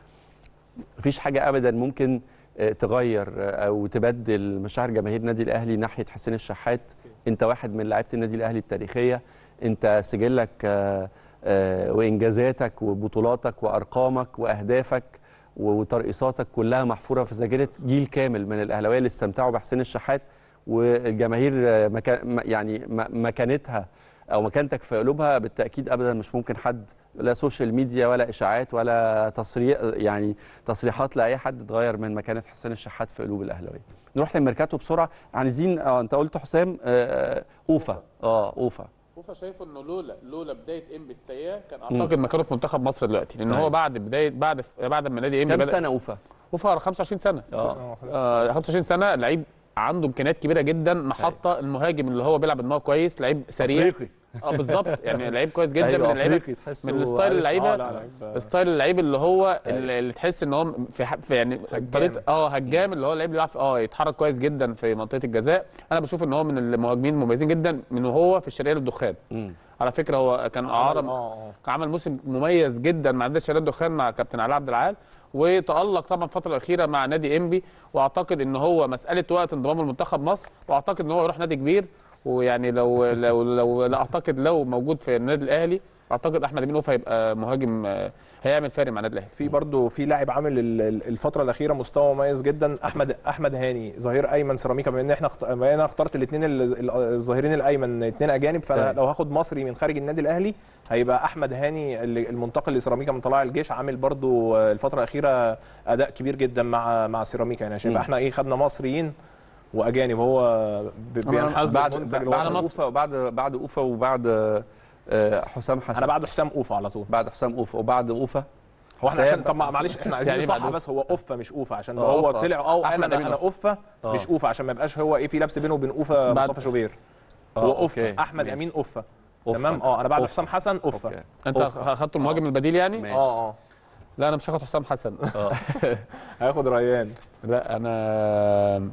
مفيش حاجه ابدا ممكن آه، تغير آه، او تبدل مشاعر جماهير النادي الاهلي ناحيه حسين الشحات انت واحد من لعيبه النادي الاهلي التاريخيه انت سجلك آه، آه، وانجازاتك وبطولاتك وارقامك واهدافك وترقيصاتك كلها محفوره في ذاكره جيل كامل من الاهلاويه اللي استمتعوا بحسين الشحات والجماهير آه، مكا م- يعني م- مكانتها او مكانتك في قلوبها بالتاكيد ابدا مش ممكن حد لا سوشيال ميديا ولا اشاعات ولا تصريح يعني تصريحات لاي حد تغير من مكانه حسين الشحات في قلوب الاهلاويه نروح للميركاتو بسرعه عايزين اه انت قلت حسام آه، آه، اوفا اه اوفا اوفا شايفه انه لولا لولا بدايه انبي السيئه كان اعتقد مكانه في منتخب مصر دلوقتي لان أيوة. هو بعد بدايه بعد بعد ما نادي انبي كام بدا سنه اوفا اوفا 25 سنه اه آه 25 سنه لعيب عنده امكانيات كبيره جدا محطه المهاجم اللي هو بيلعب ان هو كويس لعيب سريع افريقي اه بالظبط يعني لعيب كويس جدا أيوة، من اللعيبه أفريقي تحسه من الستايل عارف- اللعيبه اه لا لعيب ستايل اللعيب اللي هو اللي اللي تحس ان هو في, ح- في يعني طريقه اه هجام اللي هو اللعيب اللي بيعرف اه يتحرك كويس جدا في منطقه الجزاء انا بشوف ان هو من المهاجمين المميزين جدا من وهو في الشرقيه للدخان مم. على فكره هو كان اعاره اه اه كان عمل موسم مميز جدا مع نادي الشباب الدخان مع كابتن علاء عبد العال وتألق طبعا الفتره الاخيره مع نادي انبي واعتقد ان هو مساله وقت انضمامه لمنتخب مصر واعتقد ان هو يروح نادي كبير ويعني لو لو لو لا اعتقد لو موجود في النادي الاهلي اعتقد احمد امين اوف هيبقى مهاجم آه، هيعمل فارق مع النادي الاهلي في برضه في لاعب عامل ال- ال- الفتره الاخيره مستوى مميز جدا احمد احمد هاني ظهير ايمن سيراميكا بما ان احنا اخت- بما ان انا اخترت الاثنين الظاهرين الايمن اثنين اجانب فانا تمام. لو هاخد مصري من خارج النادي الاهلي هيبقى احمد هاني اللي- المنتقل لسيراميكا من طلائع الجيش عامل برضه الفتره الاخيره اداء كبير جدا مع مع سيراميكا يعني عشان يبقى مم. احنا ايه خدنا مصريين واجانب هو ب- بينحاز بعد للمنتج بعد الوطني. مصر. اوفا وبعد بعد اوفا وبعد آه، حسام حسن انا بعد حسام اوفا على طول بعد حسام اوفا وبعد اوفا هو احنا حسام عشان طب ما- معلش احنا عايزين يعني يعني بعد بس هو اوفا مش اوفا عشان آه، هو أوفا. طلع اه أحمد انا أمين انا اوفا آه. مش اوفا عشان ما يبقاش هو ايه في لبس بينه وبين اوفا بعد- مصطفى شوبير آه، هو أوكي. اوفا احمد ماشي. امين اوفا أوفا. تمام اه انا بعد أوفا. حسام حسن اوفا أوكي. انت أوفا. اخدت المهاجم البديل يعني ماشي. اه اه لا انا مش هاخد حسام حسن اه هياخد ريان لا انا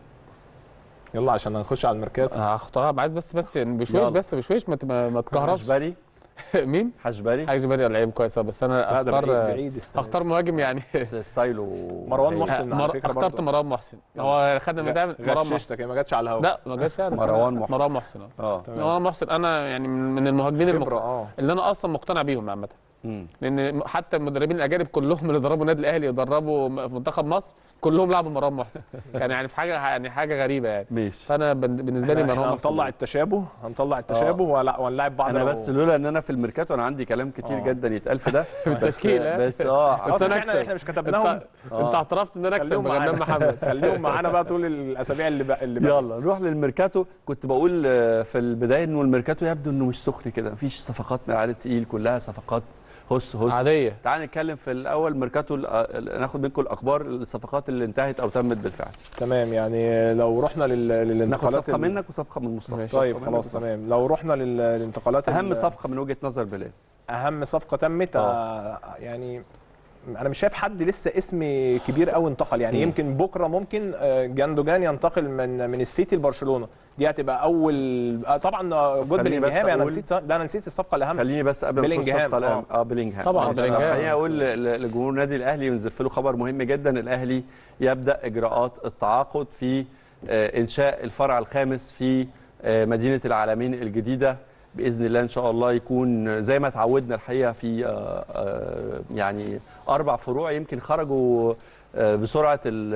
يلا عشان هنخش على الميركاتو هختار عايز بس بس يعني بشويش يلا. بس بشويش ما ت- ما ما تكهربش حشبري مين؟ حشبري حاجه جبالي لعيب كويس أوي، بس انا لا ده بعيد اختار بعيد السنة دي. اختار مهاجم يعني ستايله مروان هي- محسن. على مر... فكرة اخترت برضه. مروان محسن هو خدنا من ده مروان محسن غششتك هي ما جاتش على الهوا لا ما جاش يعني بس مروان أنا- محسن. مروان محسن آه. اه مروان محسن انا يعني من من المهاجمين خبره المق... اه اللي انا اصلا مقتنع بيهم عامه مم. لان حتى المدربين الاجانب كلهم اللي دربوا النادي الاهلي يدربوا م- في منتخب مصر كلهم لعبوا مروان محسن كان يعني في حاجه يعني حاجه غريبه يعني ماشي فانا بن- بالنسبه لي احنا مروان إحنا محسن هنطلع التشابه هنطلع التشابه ولا- ونلاعب بعض انا لو- بس لولا ان انا في الميركاتو انا عندي كلام كتير آه. جدا يتقال في ده في التشكيل، ها؟ بس اه بس بس أنا احنا أكسب. احنا مش كتبناهم انت انت اعترفت ان انا اكسب خليهم بغنام معانا محمد خليهم معانا بقى طول الاسابيع اللي بقى اللي بقى. يلا نروح للميركاتو كنت بقول آه، في البدايه انه الميركاتو يبدو انه مش سخن كده مفيش صفقات من عدد تقيل كلها صفقات هس هس عاديه تعال نتكلم في الاول ميركاتو ال- ال- ناخد منكم الاخبار الصفقات اللي انتهت او تمت بالفعل تمام يعني لو رحنا لل... ناخد للانتقالات صفقه ال- منك وصفقه من مصطفى طيب صفقة خلاص منك تمام لو رحنا لل- للانتقالات وصفقة. اهم ال- صفقه من وجهه نظر بلال اهم صفقه تمت آه. يعني انا مش شايف حد لسه اسم كبير قوي انتقل يعني مم. يمكن بكره ممكن آه، جاندوجان ينتقل من من السيتي لبرشلونه دي هتبقى اول آه، طبعا آه، جود خليني بس بلينجهام انا أقول- نسيت لا انا نسيت الصفقه الاهم خليني بس قبل ما نخش بيلينجهام، الصفقة الأهم. آه. اه بيلينجهام طبعاً بس بيلينجهام. خليني اقول ل- ل- لجمهور النادي الاهلي ونزف له خبر مهم جدا الاهلي يبدا اجراءات التعاقد في آه، انشاء الفرع الخامس في آه، مدينه العالمين الجديده باذن الله ان شاء الله يكون زي ما تعودنا الحقيقه في آه، آه، يعني اربع فروع يمكن خرجوا آه، بسرعه ال-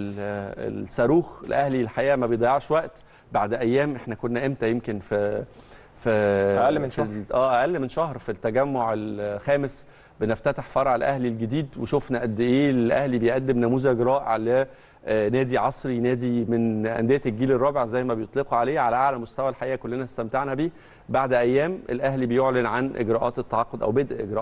ال- الصاروخ الاهلي الحقيقه ما بيضيعش وقت بعد ايام احنا كنا امتى يمكن في في أقل من في شهر. ال- اه اقل من شهر في التجمع الخامس بنفتتح فرع الاهلي الجديد وشفنا قد ايه الاهلي بيقدم نموذج رائع ل آه، نادي عصري نادي من انديه الجيل الرابع زي ما بيطلقوا عليه على اعلى مستوى الحقيقه كلنا استمتعنا بيه بعد ايام الاهلي بيعلن عن اجراءات التعاقد او بدء اجراءات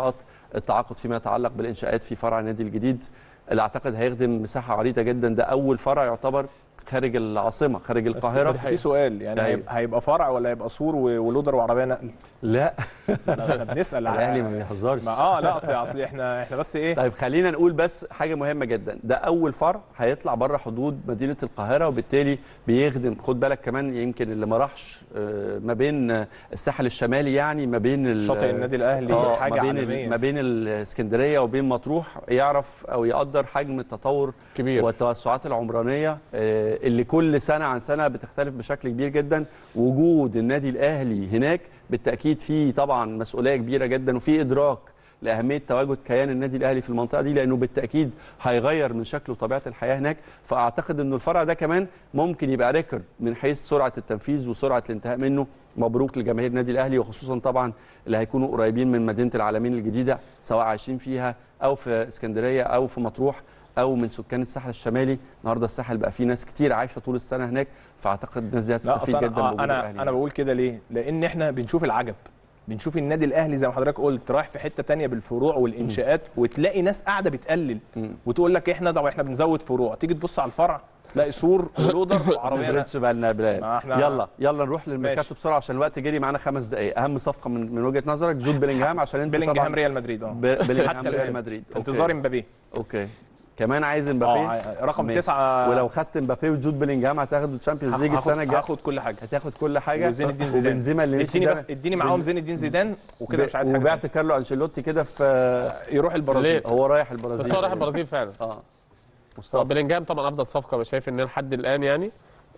التعاقد فيما يتعلق بالانشاءات في فرع النادي الجديد اللي اعتقد هيخدم مساحه عريضه جدا ده اول فرع يعتبر خارج العاصمه خارج بس, القاهره بس في سؤال يعني أيوة. هيبقى, هيبقى فرع ولا هيبقى سور و- ولودر وعربيه نقل لا احنا بنسال على- الاهلي ما بيهزرش ما اه لا اصل اصل احنا احنا بس ايه طيب خلينا نقول بس حاجه مهمه جدا ده اول فرع هيطلع بره حدود مدينه القاهره وبالتالي بيخدم خد بالك كمان يمكن اللي ما راحش آه، ما بين آه، الساحل الشمالي يعني ما بين ال- شاطئ النادي الاهلي آه، حاجه ما بين ال- عالميه ما بين الاسكندريه وبين مطروح يعرف او يقدر حجم التطور كبير والتوسعات العمرانيه آه، اللي كل سنه عن سنه بتختلف بشكل كبير جدا وجود النادي الاهلي هناك بالتاكيد فيه طبعا مسؤوليه كبيره جدا وفي ادراك لاهميه تواجد كيان النادي الاهلي في المنطقه دي لانه بالتاكيد هيغير من شكل وطبيعه الحياه هناك فاعتقد انه الفرع ده كمان ممكن يبقى ريكورد من حيث سرعه التنفيذ وسرعه الانتهاء منه مبروك لجماهير النادي الاهلي وخصوصا طبعا اللي هيكونوا قريبين من مدينه العالمين الجديده سواء عايشين فيها او في اسكندريه او في مطروح او من سكان الساحل الشمالي النهارده الساحل بقى فيه ناس كتير عايشه طول السنه هناك فاعتقد الناس دي لا هتستفيد اصل جدا انا بوجود انا, الأهلي أنا بقول كده ليه لان احنا بنشوف العجب بنشوف النادي الاهلي زي ما حضرتك قلت رايح في حته تانية بالفروع والانشاءات وتلاقي ناس قاعده بتقلل مم. وتقول لك احنا طب احنا بنزود فروع تيجي تبص على الفرع تلاقي سور ولودر ما وعربيه نقل. نزلتش بالنا يا بلال ما احنا- يلا يلا نروح ماشي. للميركاتو بسرعه عشان الوقت جري معانا خمس دقائق اهم صفقه من من وجهه نظرك جود بيلينجهام عشان انت بيلينجهام طبعا ريال مدريد اه ب- بيلينجهام حتى ريال الآن. مدريد أوكي. انتظار امبابي اوكي كمان عايز امبابي اه رقم ماشي. تسعه ولو خدت امبابي وجود بيلينجهام هتاخد الشامبيونز ليج هاخد- السنه الجايه هاخد كل حاجه هتاخد كل حاجه وزين الدين زيدان. وبنزيما اللي نسي اديني ده. بس اديني معاهم زين الدين زيدان وكده مش عايز حاجه وبعت تانية. كارلو انشيلوتي كده في يروح البرازيل ليه؟ هو رايح البرازيل بس هو راح البرازيل فعلا اه طب مصطفى بلينجهام طبعا افضل صفقه أنا شايف ان لحد الان يعني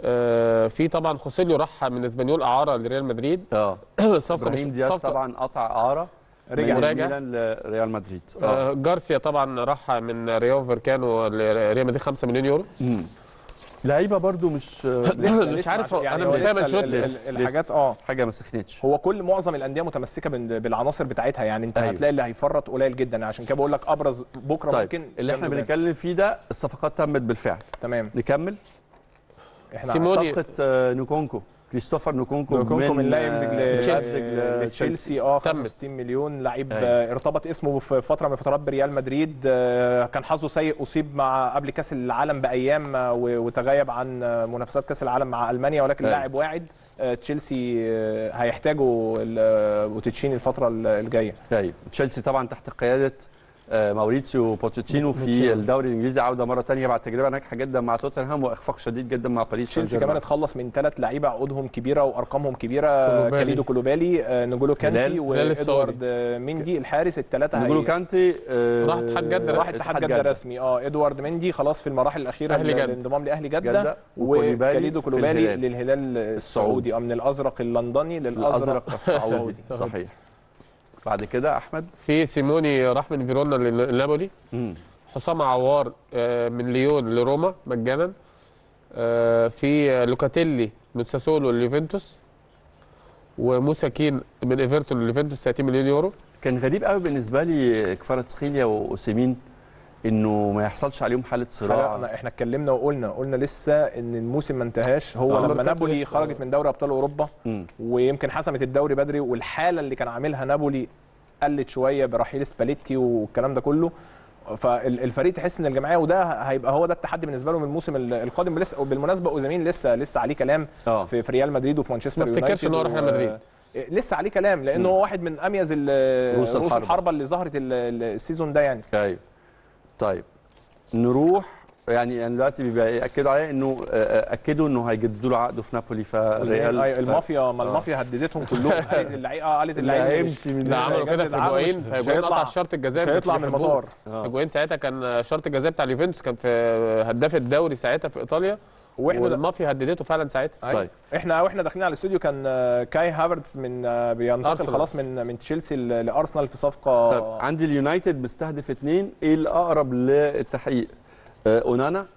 آه في طبعا خوسيليو راح من اسبانيول اعاره لريال مدريد اه صفقه ابراهيم مش- دياز صفقة- طبعا قطع اعاره رجع. من وراجع. ميلان لريال مدريد اه آه جارسيا طبعا راح من ريال فيركانو لريال مدريد 5 مليون يورو مم. لعيبه برضو مش لسه- مش لسه عارف مع- هو- يعني أنا هو مش فاهم لسه أنشيلوتي. ال- ال- لسه- الحاجات اه حاجه ما سخنتش هو كل معظم الانديه متمسكه بال- بالعناصر بتاعتها يعني انت أيوة. هتلاقي اللي هيفرط قليل جدا عشان كده بقول لك ابرز بكره طيب ممكن اللي احنا جندوجان. بنتكلم فيه ده الصفقات تمت بالفعل تمام نكمل احنا سيموني صفقه آه، نوكونكو كريستوفر نوكونكو نوكونكو من لايبزيج آه، ل- لايبزيج ل- لتشيلسي لتشيلسي اه تمت. 65 مليون لعيب أيوة. آه، ارتبط اسمه في فتره من فترات بريال مدريد آه، كان حظه سيء اصيب مع قبل كاس العالم بايام آه، و- وتغيب عن آه، منافسات كاس العالم مع المانيا ولكن أيوة. لاعب واعد آه، تشيلسي آه، هيحتاجوا ال- آه، بوتيتشيني الفتره ال- الجايه طيب تشيلسي طبعا تحت قياده آه، ماوريتسيو بوتشيتشينو في بوتشيتشينو. الدوري الانجليزي عوده مره ثانيه بعد تجربه ناجحه جدا مع توتنهام واخفاق شديد جدا مع باريس سان تشيلسي كمان جيرمان. اتخلص من ثلاث لعيبه عقودهم كبيره وارقامهم كبيره كولوبالي. كاليدو كولوبالي آه، نجولو كانتي هلال. هلال السعودي. وادوارد آه، ميندي الحارس الثلاثه نقولوا كانتي آه، راح اتحاد جدة راح اتحاد جده رسمي اه ادوارد مندي خلاص في المراحل الاخيره أهلي جدة. الانضمام لاهلي جده, جدة وكوليبالي وكاليدو في كولوبالي الهلال. للهلال السعودي اه من الازرق اللندني للازرق الازرق السعودي صحيح بعد كده احمد في سيموني راح من فيرونا لنابولي مم. حسام عوار آه، من ليون لروما مجانا آه، في لوكاتيلي من ساسولو ليوفنتوس وموسى كين من ايفرتون ليوفنتوس 30 مليون يورو كان غريب قوي بالنسبه لي كفاراتسخيليا واوسيمين انه ما يحصلش عليهم حاله صراع خلقنا احنا اتكلمنا وقلنا قلنا لسه ان الموسم ما انتهاش هو آه، لما ميركاتو نابولي لسه. خرجت من دوري ابطال اوروبا مم. ويمكن حسمت الدوري بدري والحاله اللي كان عاملها نابولي قلت شويه برحيل سباليتي والكلام ده كله فالفريق تحس ان الجمعيه وده هيبقى هو ده التحدي بالنسبه له من الموسم القادم لسه بالمناسبه اوزامين لسه لسه عليه كلام اه في في ريال مدريد وفي مانشستر ما افتكرش يونايتد إن هو راح و- ريال مدريد. لسه عليه كلام لانه مم. هو واحد من اميز ال- رؤوس رؤوس الحربة. الحربه اللي ظهرت ال- ال- السيزون ده يعني ايوه طيب نروح يعني يعني دلوقتي بيبقى ياكدوا عليه انه آه، آه، اكدوا انه هيجددوا له عقده في نابولي فريال أيوة، المافيا ما المافيا هددتهم كلهم قالت اللعيبه اه قالت اللي اللعيبه هيمشي من ده مش عملوا كده هيجدد في عقده، هيجوين مش- مش فهيجوين هيطلع- قطع شرط الجزاء مش ما هيطلع كانش من بيحبوه. المطار آه. هيجوين ساعتها كان شرط الجزاء بتاع اليوفنتوس كان في هداف الدوري ساعتها في ايطاليا واحنا والمافيا هددته فعلا ساعتها أيوة. طيب. احنا واحنا داخلين على الاستوديو كان آه، كاي هافرتز من آه، بينتقل أرسنال. خلاص من من تشيلسي ل- لارسنال في صفقه طيب عندي اليونايتد مستهدف اثنين ايه الاقرب للتحقيق آه، اونانا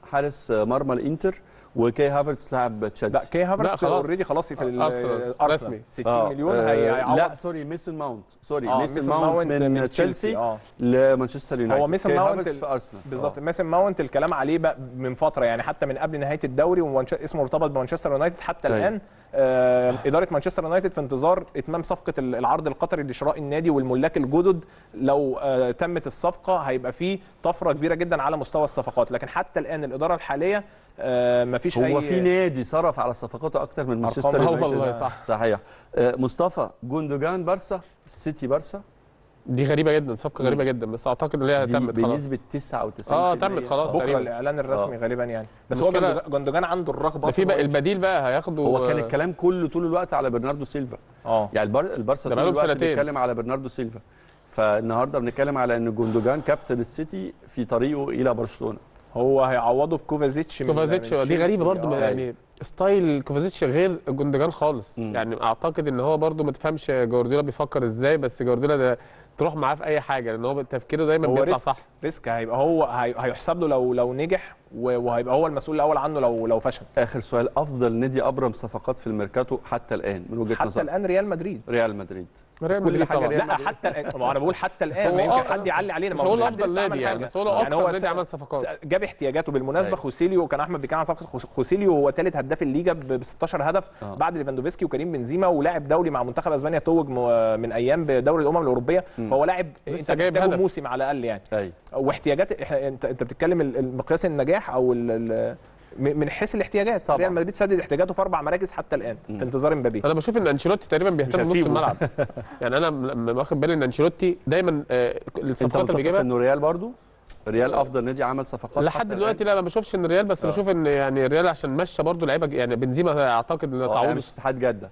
حارس مرمى الانتر وكي هافرتس لاعب تشيلسي لا كي هافرتس خلاص. اوريدي خلاص في ال- أرسنال. ارسنال رسمي. 60 آه، مليون آه، هي- هيعوض لا سوري ميسون ماونت سوري آه، ميسون ميسون ماونت ماونت من, من تشيلسي تشيلسي، آه. لمانشستر يونايتد هو ميسون كي ماونت هافرتس ال- في ارسنال بالظبط آه. ميسون ماونت الكلام عليه بقى من فتره يعني حتى من قبل نهايه الدوري ومانش- اسمه مرتبط بمانشستر يونايتد حتى أيوة. الان آه، اداره مانشستر يونايتد في انتظار اتمام صفقه ال- العرض القطري لشراء النادي والملاك الجدد لو آه، تمت الصفقه هيبقى في طفره كبيره جدا على مستوى الصفقات لكن حتى الان الاداره الحاليه آه، مفيش هو اي في نادي صرف على صفقاته اكتر من مانشستر أرقام. اه يونايتد والله صح صحيح آه، مصطفى جوندوجان بارسا السيتي بارسا دي غريبه جدا صفقه غريبه جدا بس اعتقد ان هي دي تمت خلاص بنسبه 99% اه تمت خلاص بكره تقريبا الاعلان الرسمي آه. غالبا يعني بس هو المشكلة- جندوجان- جندوجان عنده الرغبه ده في أصلاً بقى إنه يمشي. البديل بقى هياخدوا هو كان الكلام كله طول الوقت على برناردو سيلفا اه يعني البار البارسا ده طول بقالهم الوقت سنتين. بيتكلم على برناردو سيلفا فالنهارده بنتكلم على ان جوندوجان كابتن السيتي في طريقه الى برشلونه هو هيعوضه بكوفازيتش من- كوفازيتش من دي تشيلسي. غريبه برضو آه. يعني ستايل كوفازيتش غير جوندوجان خالص مم. يعني اعتقد ان هو برضو ما تفهمش جوارديولا بيفكر ازاي بس جوارديولا ده تروح معاه في اي حاجه لان هو تفكيره دايما هو بيطلع ريسك. صح ريسك هيبقى هو هي- هيحسب له لو لو نجح و- وهيبقى هو المسؤول الاول عنه لو لو فشل اخر سؤال افضل نادي ابرم صفقات في الميركاتو حتى الان من وجهه حتى نظرك الان ريال مدريد ريال مدريد ريال كل مدريد حاجة طبعا ريال لا حتى الان ما انا بقول حتى الان هو ما يمكن آه، حد يعلي علينا مش ما هو هقول حد افضل لسه عمل نادي يعني حاجة. بس هو اكتر هو نادي س- عمل صفقات جاب احتياجاته بالمناسبه أيوة. خوسيليو كان احمد بيتكلم عن صفقه خوس- خوسيليو هو ثالث هداف الليجا ب 16 هدف آه. بعد ليفاندوفسكي وكريم بنزيما ولاعب دولي مع منتخب اسبانيا توج م- من ايام بدوري الامم الاوروبيه مم. فهو لاعب لسه انت جايب محتاجه هدف. موسم على الاقل يعني ايوه واحتياجات إح- انت انت بتتكلم ال- المقياس النجاح او ال- ال- م- من حيث الاحتياجات طبعاً. ريال مدريد سدد احتياجاته في اربع مراكز حتى الان مم. في انتظار امبابي انا بشوف ان انشيلوتي تقريبا بيهتم مش بنص هسيبه. الملعب يعني انا م- م- واخد بالي ان انشيلوتي دايما آه، انت الصفقات اللي متفق بيجيبها انه ريال برضو ريال افضل نادي عمل صفقات لحد حتى دلوقتي لا ما بشوفش ان الريال بس آه. بشوف ان يعني الريال عشان مشى برضه لعيبه يعني بنزيما اعتقد ان الآن. آه، تعويض يعني مش اتحاد جده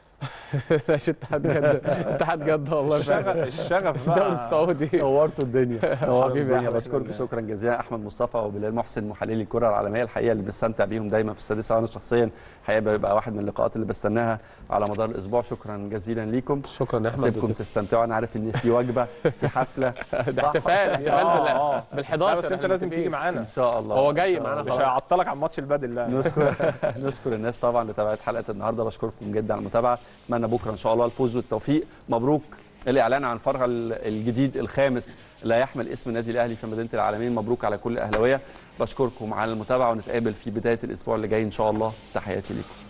مش اتحاد جده اتحاد جده والله الشغف فعلا. الشغف الدوري بقى السعودي نورتوا الدنيا نورتوا حبيبي الدنيا أحمد. بشكركم شكرا جزيلا احمد مصطفى وبلال محسن محللي الكره العالميه الحقيقه اللي بنستمتع بيهم دايما في السادسه وانا شخصيا الحقيقه بيبقى واحد من اللقاءات اللي بستناها على مدار الاسبوع شكرا جزيلا ليكم شكرا يا احمد سيبكم تستمتعوا انا عارف ان في وجبه في حفله ده صح؟ احتفال احتفال آه، آه. بال لا، 11 بس انت لازم تيجي معانا ان شاء الله هو جاي إن شاء معانا الله. مش هيعطلك عن ماتش البادل لا نشكر نشكر الناس طبعا اللي تابعت حلقه النهارده بشكركم جدا على المتابعه اتمنى بكره ان شاء الله الفوز والتوفيق مبروك الاعلان عن الفرع الجديد الخامس لا يحمل اسم النادي الاهلي في مدينه العالمين مبروك على كل الاهلاويه بشكركم على المتابعه ونتقابل في بدايه الاسبوع اللي جاي ان شاء الله تحياتي لكم